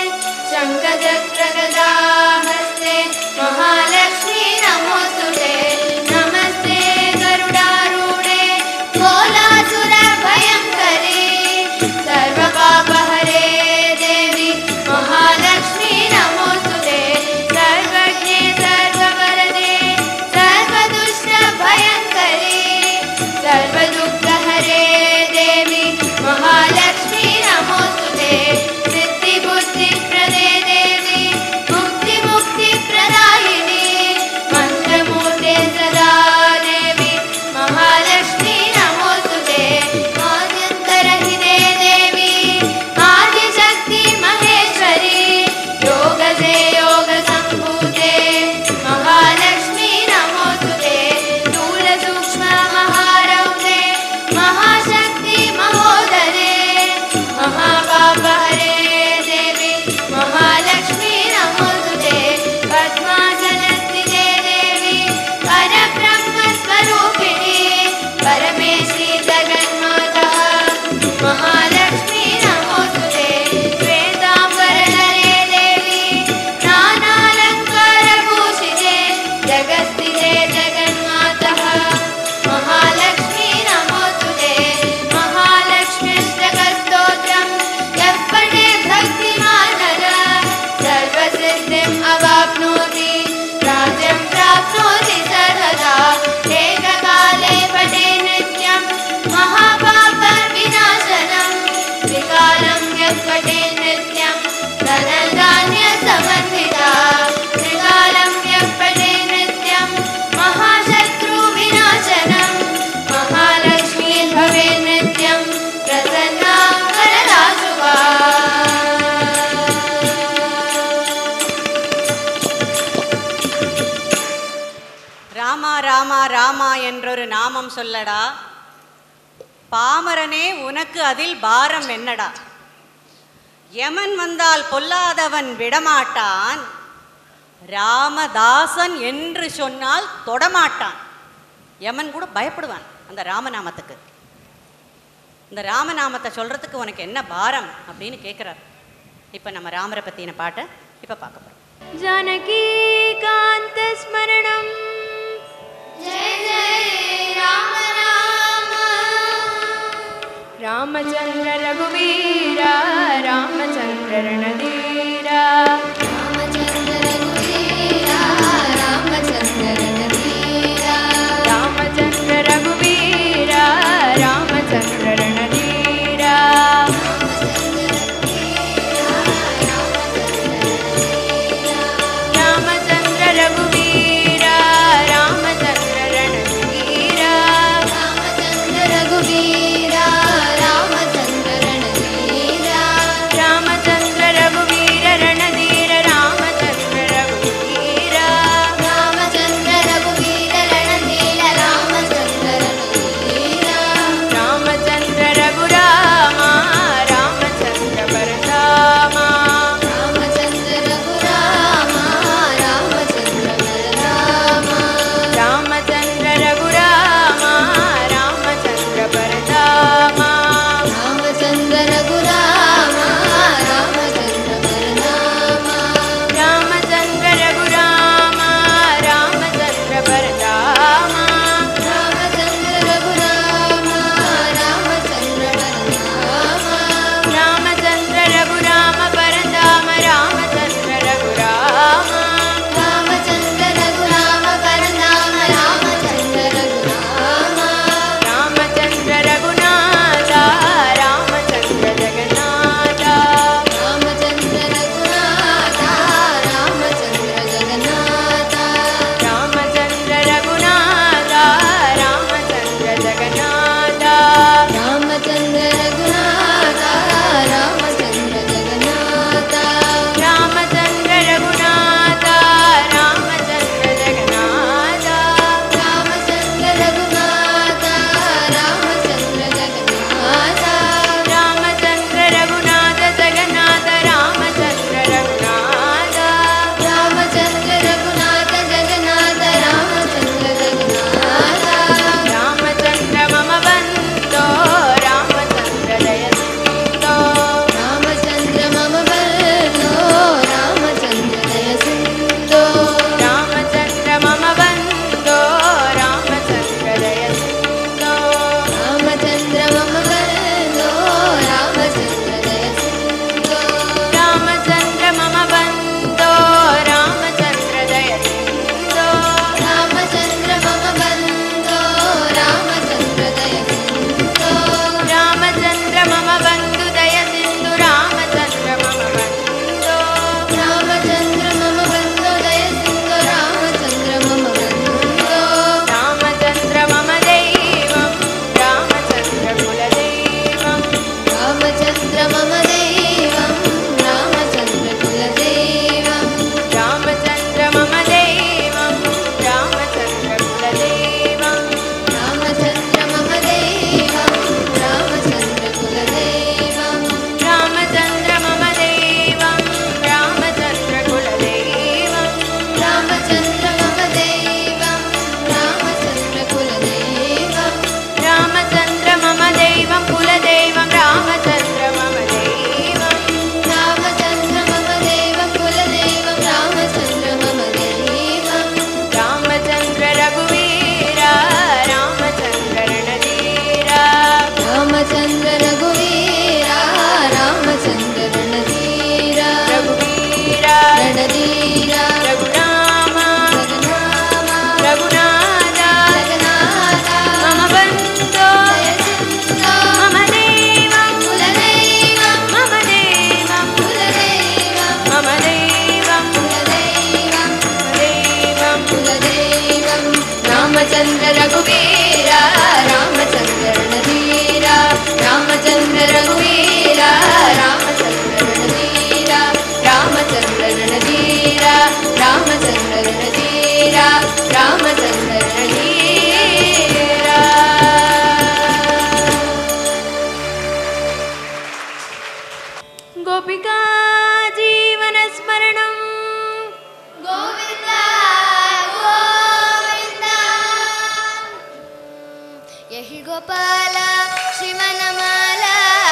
शङ्खचक्रगदाहस्ते महालक्ष्मी नमोऽस्तुते नमस्ते गरुडारूढे भोलासुरभयङ्करी सर्वपापहरे देवी महालक्ष्मी नमोऽस्तुते सर्वज्ञे सर्ववरदे सर्वदुष्टभयङ्करी सर्वदुःखहरे देवी महालक्ष्मी नमोऽस्तुते सिद्धिबुद्धिप्रदे देवी मुक्तिमुक्तिप्रदायिनी मन्त्रमूर्ते सदा देवी महालक्ष्मी नमोऽस्तुते आद्यन्तरहिते देवी आदिशक्ति महेश्वरी योगसे योगसम्भूते महालक्ष्मी नमोऽस्तुते स्थूलसूक्ष्ममहारौते महाशक्ति महोदरे महापापहरे देवी महालक्ष्मी नमोऽस्तुते पद्मासनस्थिते देवी परब्रह्मस्वरूपिणी परमेश्वरी जगन्माता महालक्ष्मी नमोऽस्तुते श्वेताम्बरधरे देवी नानालङ्कारभूषिते जगस्थिते जगन्मातः महालक्ष्मी नमोऽस्तुते महालक्ष्म्यष्टकस्तोत्रम् यः पठे भक्तिमानः सर्वसिद्धिम् अवाप्नोति राज्यं प्राप्नोति सर्वदा एककाले पठे नित्यं महापापविनाशनं त्रिकालं यः पठे नित्यं धनधान्यसमन्विता त्रिकालं यः पठे नित्यं महाशत्रुविनाशनं महालक्ष्मी भवे नित्यं प्रसन्ना वरदा शुभा ராமா ராமா ராமா என்றொரு நாமம் சொல்லடா பாமரனே உனக்கு அதில் பாரம் என்னடா யமன் வந்தால் பொல்லாதவன் விடமாட்டான் ராமதாசன் என்று சொன்னால் தொடமாட்டான் யமன் கூட பயப்படுவான் அந்த ராமநாமத்துக்கு இந்த ராமநாமத்தை சொல்றதுக்கு உனக்கு என்ன பாரம் அப்படின்னு கேட்குறார் இப்போ நம்ம ராமரை பற்றின பாட்டை இப்போ பார்க்க போகிறோம் जानकीकान्तस्मरणम् जय जय राम राम रामचन्द्र रघुवीरा रामचन्द्र रणधीरा रामचन्द्र रघुवीरा रामचन्द्र रणधीरा रामचन्द्र रघुवीरा रामचन्द्र रणधीरा रामचन्द्र रघुवीरा रामचन्द्र रणधीरा रामचन्द्र रघुवीरा रामचन्द्र रणधीरा रामचन्द्र रघुवीरा रामचन्द्र रघुवीर रामचन्द्र रणधीर रामचन्द्र रघुवीर रामचन्द्र रणधीर रामचन्द्र रणधीर रामचन्द्र रणधीर रामचन्द्र रणधीर गोपिका जीवनस्मरणम् गोविन्द गोविन्द यहि गोपाल श्रीमनमाल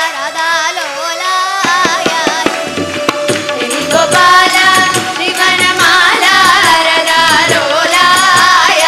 राधालोलाय यहि गोपाल श्रीमनमाल राधालोलाय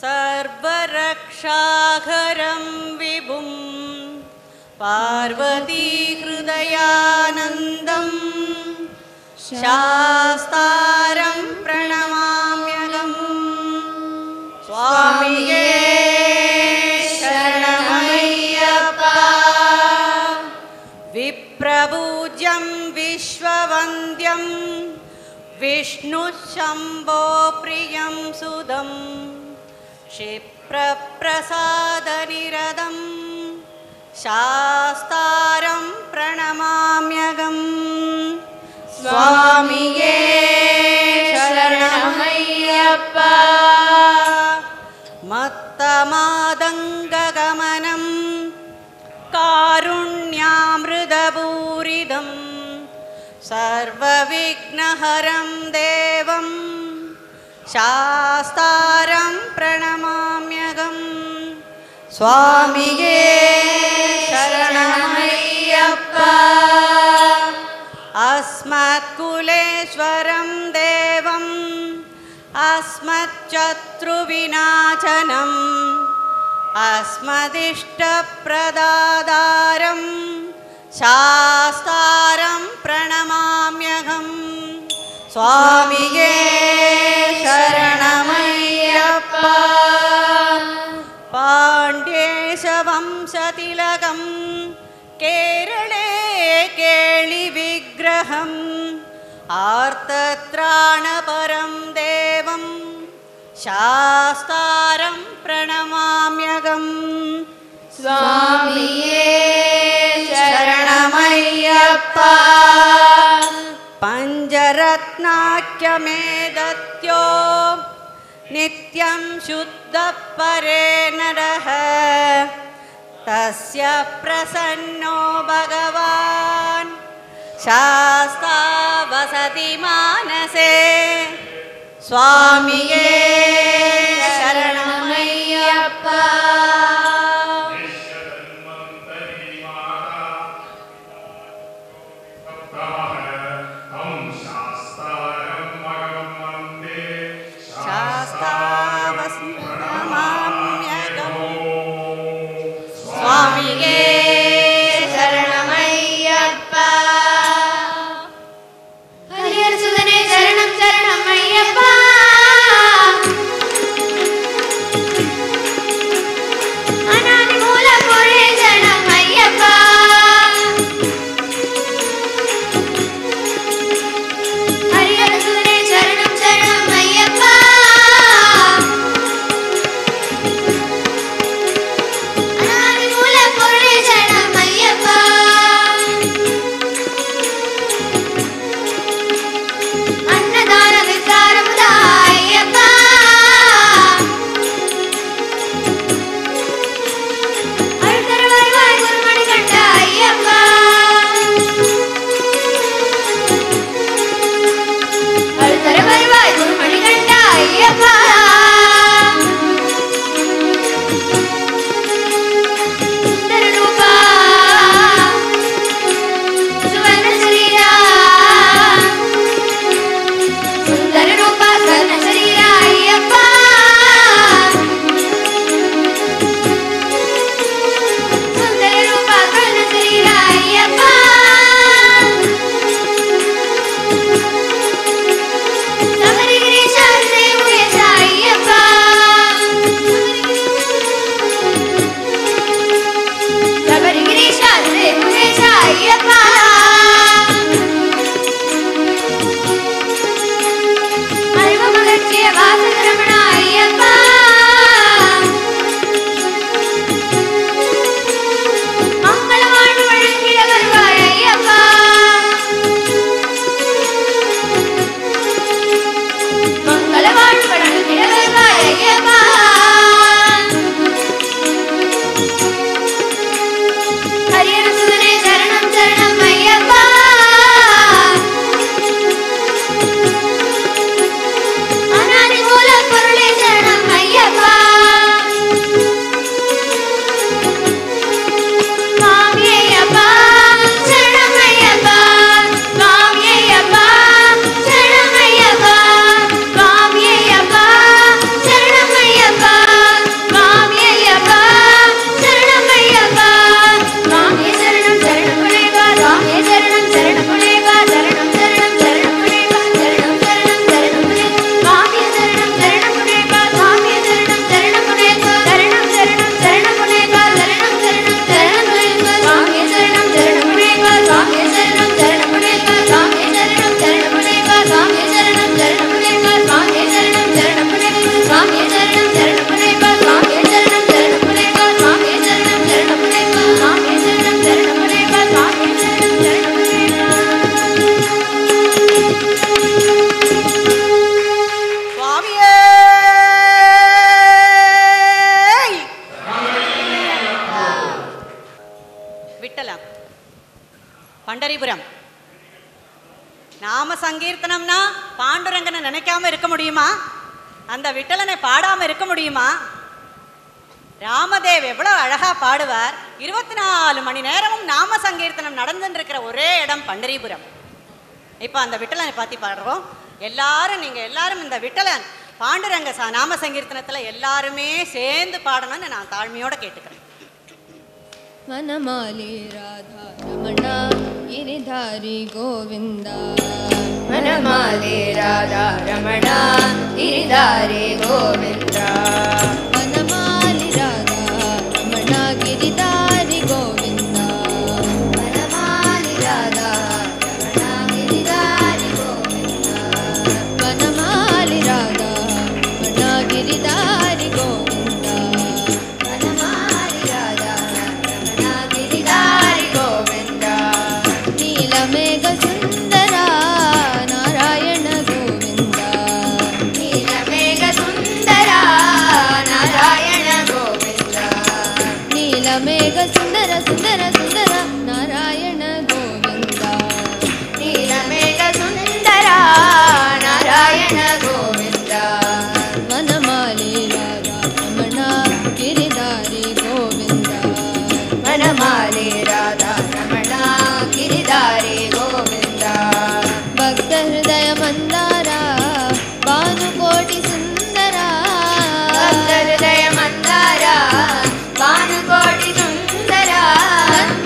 सर्वरक्षाघरं विभुं पार्वतीहृदयानन्दम् शास्तारं प्रणमाम्यहम् स्वामिये शरणमय्यप्पा विप्रपूज्यं विश्ववन्द्यं विष्णुशम्भो प्रियं सुदं क्षिप्रप्रसादनिरदं शास्तारं प्रणमाम्यगम् स्वामिये शरणमय्यप्पा मत्तमादङ्गगमनं कारुण्यामृतपूरिदं सर्वविघ्नहरं देवं शास्तारं प्रणमाम्यगम् स्वामिये शरणमय्यप्पा अस्मत्कुलेश्वरं देवम् अस्मच्चत्रुविनाशनम् अस्मदिष्टप्रदादारं शास्तारं प्रणमाम्यहम् स्वामिये शरणमय्यप्पा पाण्ड्येशवंशतिलकं केरळे केळिविग्रहम् आर्तत्राणपरं देवं शास्तारं प्रणमाम्यगम् स्वामिये शरणमय्यप्पा पञ्चरत्नाख्यमेदत्यो नित्यं शुद्धपरे नरः तस्य प्रसन्नो भगवान् शास्ता वसति मानसे स्वामिये शरणमय्यप्पा शास्तावस्मरमाम्यगम् स्वामिये शरणमय्यप्पा हरिहरसुदने शरणं शरणमय्यप्पा अनादिमूलपुरे शरणमय्यप्पा हरिहरसुदने शरणं शरणमय्यप्पा अनादिमूलपुरे शरणमय्यप्पा अन्नदान विस्तारमुदायप्पा अरुतर வருவாய் குருமணி கண்ட ஐயப்பா அருத்தர வருவாய் குருமணி கண்ட ஐயப்பா சுந்தர ரூபா சுவர்ண சரீரா சுந்தர ரூபா சுவர்ண சரீரா ஐயப்பா சுந்தர ரூபா சுவர்ண சரீரா ஐயப்பா சபரிகிரி சாரதே உயசா ஐயப்பா பண்டரிபுரம் நாம சங்கீர்த்தனம்னா பாண்டுரங்கனை நினைக்காம இருக்க முடியுமா அந்த விட்டலனை பாடாம இருக்க முடியுமா ராமதேவ் எவ்வளவு அழகா பாடுவார் இருபத்தி நாலு மணி நேரமும் நாம சங்கீர்த்தனம் நடந்துட்டு இருக்கிற ஒரே இடம் பண்டரிபுரம் இப்போ அந்த விட்டலனை பத்தி பாடுறோம் எல்லாரும் நீங்க எல்லாரும் இந்த விட்டலன் பாண்டுரங்க ச- நாம சங்கீர்த்தனத்துல எல்லாருமே சேர்ந்து பாடணும்னு நான் தாழ்மையோட கேட்டுக்கிறேன் ವನಮಾಲಿ ರಾಧಾ ರಮಣ ಗಿರಿಧಾರಿ ಗೋವಿಂದ ವನಮಾಲೆ ರಾಧಾ ರಮಣ ಗಿರಿಧಾರಿ ಗೋವಿಂದ ವನಮಾಲಿ ರಾಧಾ ರಮಣ ಗಿರಿಧಾರಿ ಗೋವಿಂದ ವನಮಾಲಿ ರಾಧಾ ರಮಣ ಗಿರಿಧಾರಿ ಗೋವಿಂದ ವನಮಾಲಿ ರಾಧಾ ರಮಣ ಗಿರಿಧಾರಿ ಗೋವಿಂದ ವನಮಾಲಿ ರಾಧಾ ರಮಣ ಗಿರಿಧಾರಿ ಗೋವಿಂದ ನೀಲಮೇಘ ಸುಂದರ ನಾರಾಯಣ ಗೋವಿಂದ ನೀಲಮೇಘ ಸುಂದರ ನಾರಾಯಣ ಗೋವಿಂದ ನೀಲಮೇಘ ಸುಂದರ ಸುಂದರ ಸುಂದರ ನಾರಾಯಣ ಗೋವಿಂದ ನೀಲಮೇಘ ಸುಂದರ ನಾರಾಯಣ ಗೋವಿಂದ ವನಮಾಲಿ ರಾಧಾ ರಮಣ ಗಿರಿಧಾರಿ ಗೋವಿಂದ ವನಮಾಲಿ ರಾಧಾ ರಮಣ ಗಿರಿಧಾರಿ ಗೋವಿಂದ ಭಕ್ತ ಹೃದಯ ಮಂದಾರ ಭಾನುಕೋಟಿ ಸುಂದರ ಭಕ್ತ ಹೃದಯ ಮಂದಾರ ಭಾನುಕೋಟಿ ಸುಂದರ ನಂದ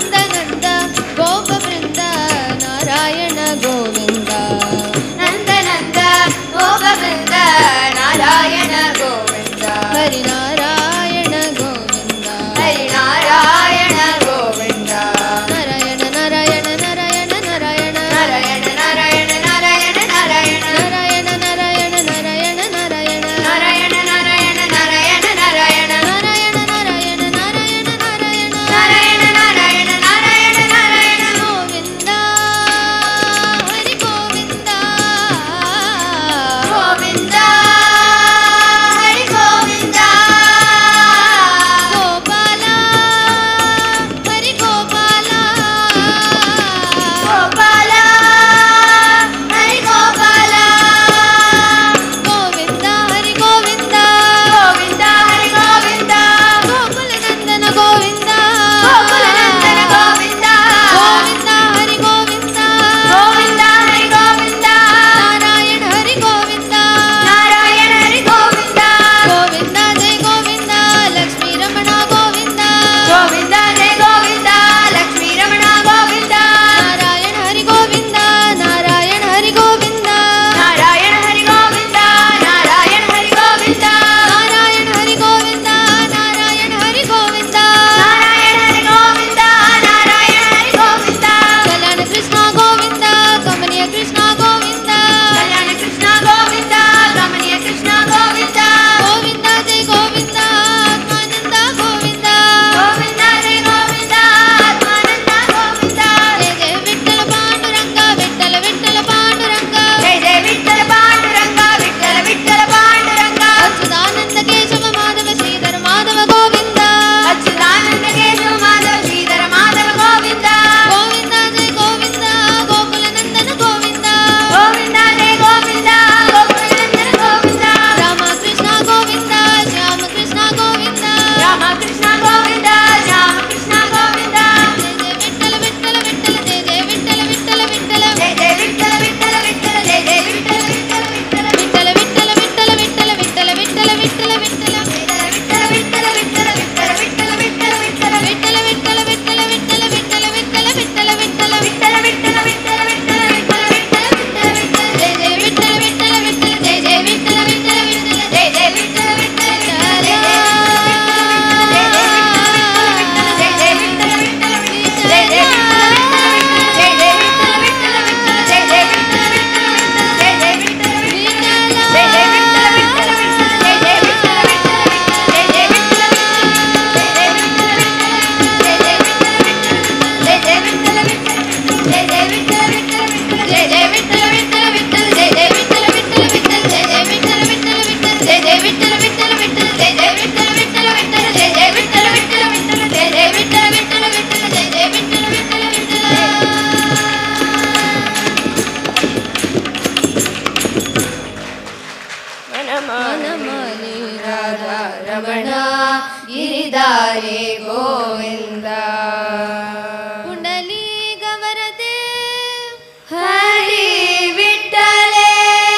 ಗಿರಿಧಾರಿ ಗೋವಿಂದ ಕುಂಡಲಿ ಗವರದೆ ಹರಿ ವಿಠಲೆ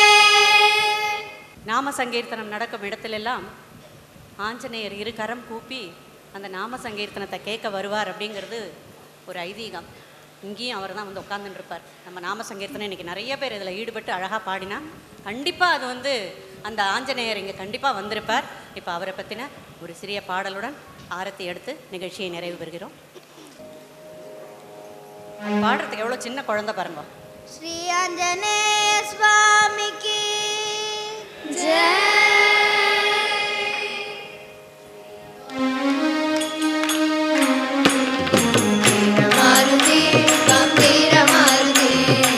நாம சங்கீர்த்தனம் நடக்கும் இடத்துலெல்லாம் ஆஞ்சநேயர் இரு கரம் கூப்பி அந்த நாம சங்கீர்த்தனத்தை கேட்க வருவார் அப்படிங்கிறது ஒரு ஐதீகம் இங்கேயும் அவர் தான் வந்து உட்காந்துட்டு இருப்பார் நம்ம நாம சங்கீர்த்தனம் இன்னைக்கு நிறைய பேர் இதில் ஈடுபட்டு அழகாக பாடினா கண்டிப்பாக அது வந்து அந்த ஆஞ்சநேயர் இங்கே கண்டிப்பாக வந்திருப்பார் இப்போ அவரை பற்றின ஒரு சிறிய பாடலுடன் ஆரத்தி எடுத்து நிகழ்ச்சியை நிறைவு பெறுகிறோம் பாடுறதுக்கு எவ்வளோ சின்ன குழந்தை பாருங்க ಶ್ರೀ ಆಂಜನೇಯ ಸ್ವಾಮಿಗೆ ಮಾರುತಿ ಗಂಭೀರ ಮಾರುತಿ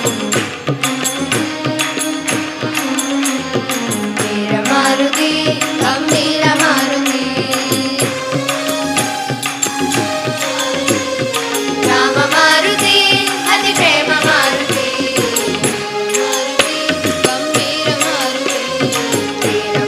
ವೀರ ಮಾರುತಿ ಗಂಭೀರ ಮಾರುತಿ ರಾಮ ಮಾರುತಿ ಅತಿ ಪ್ರೇಮ ಮಾರುತಿ ಮಾರುತಿ ಗಂಭೀರ ಮಾರುತಿ ವೀರ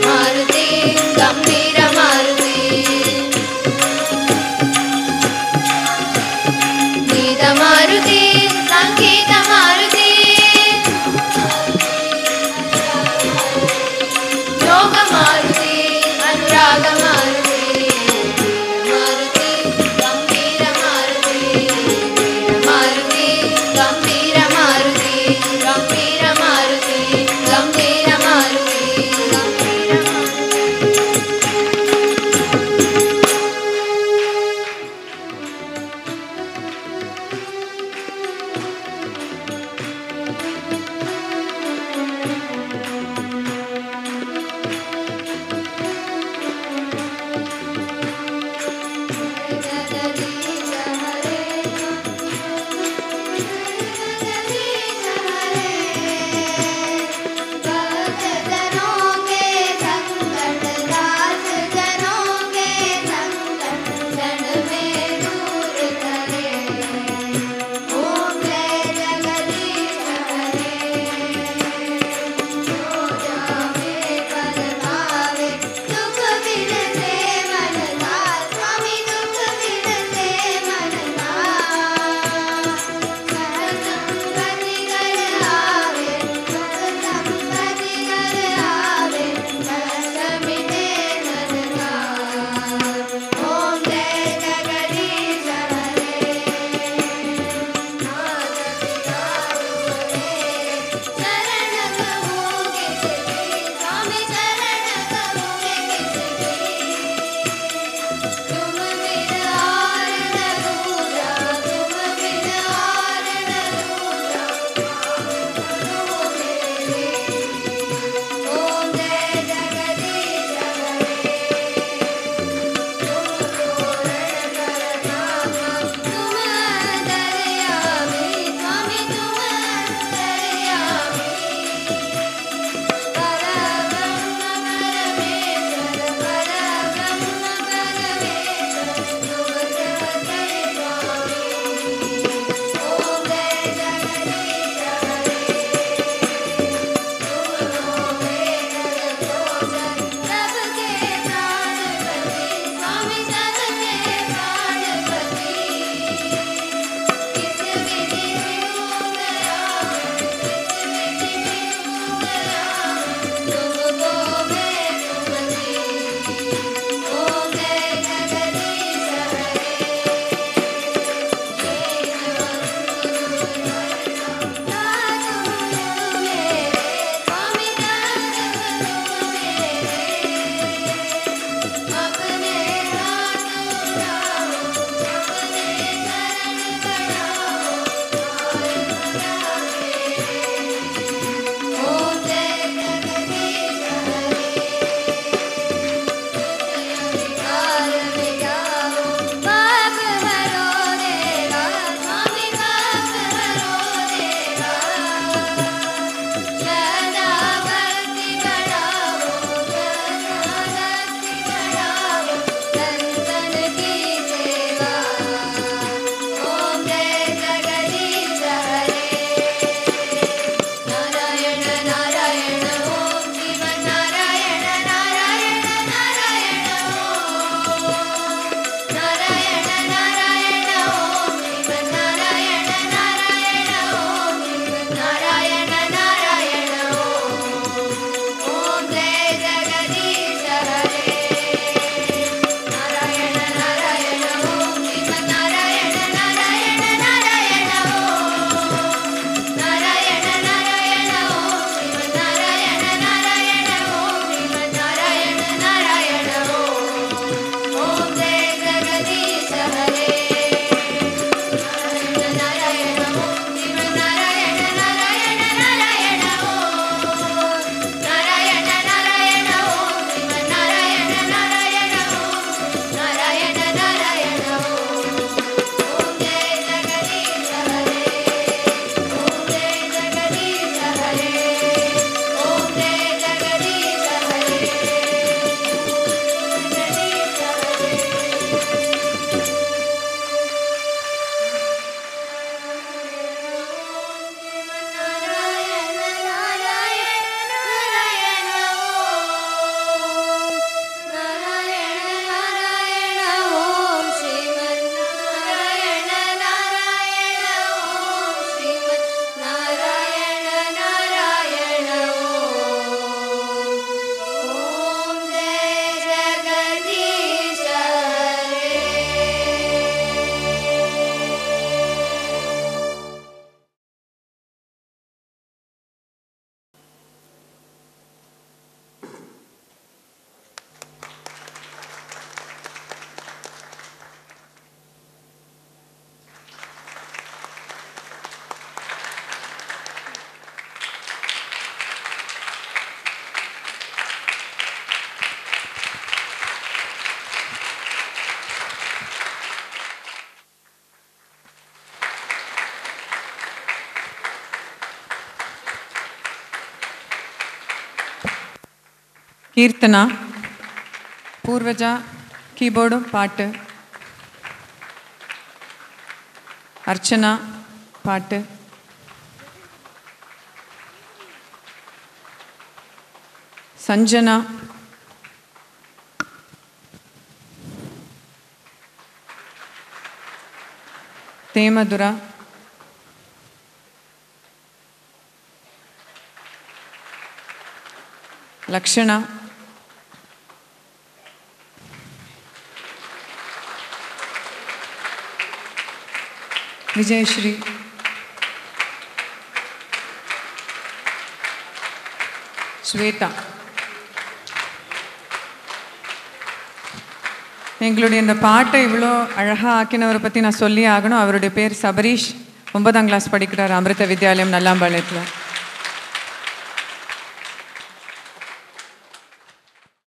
கீர்த்தனா பூர்வஜா கீபோர்டும் பாட்டு அர்ச்சனா பாட்டு சஞ்சனா தேமதுரா லக்ஷணா விஜயஸ்ரீ ஸ்வேதா எங்களுடைய இந்த பாட்டை இவ்வளோ அழகாக ஆக்கினவரை பற்றி நான் சொல்லி ஆகணும் அவருடைய பேர் சபரீஷ் ஒன்பதாம் கிளாஸ் படிக்கிறார் அமிர்த வித்யாலயம் நல்லாம்பாளையத்தில்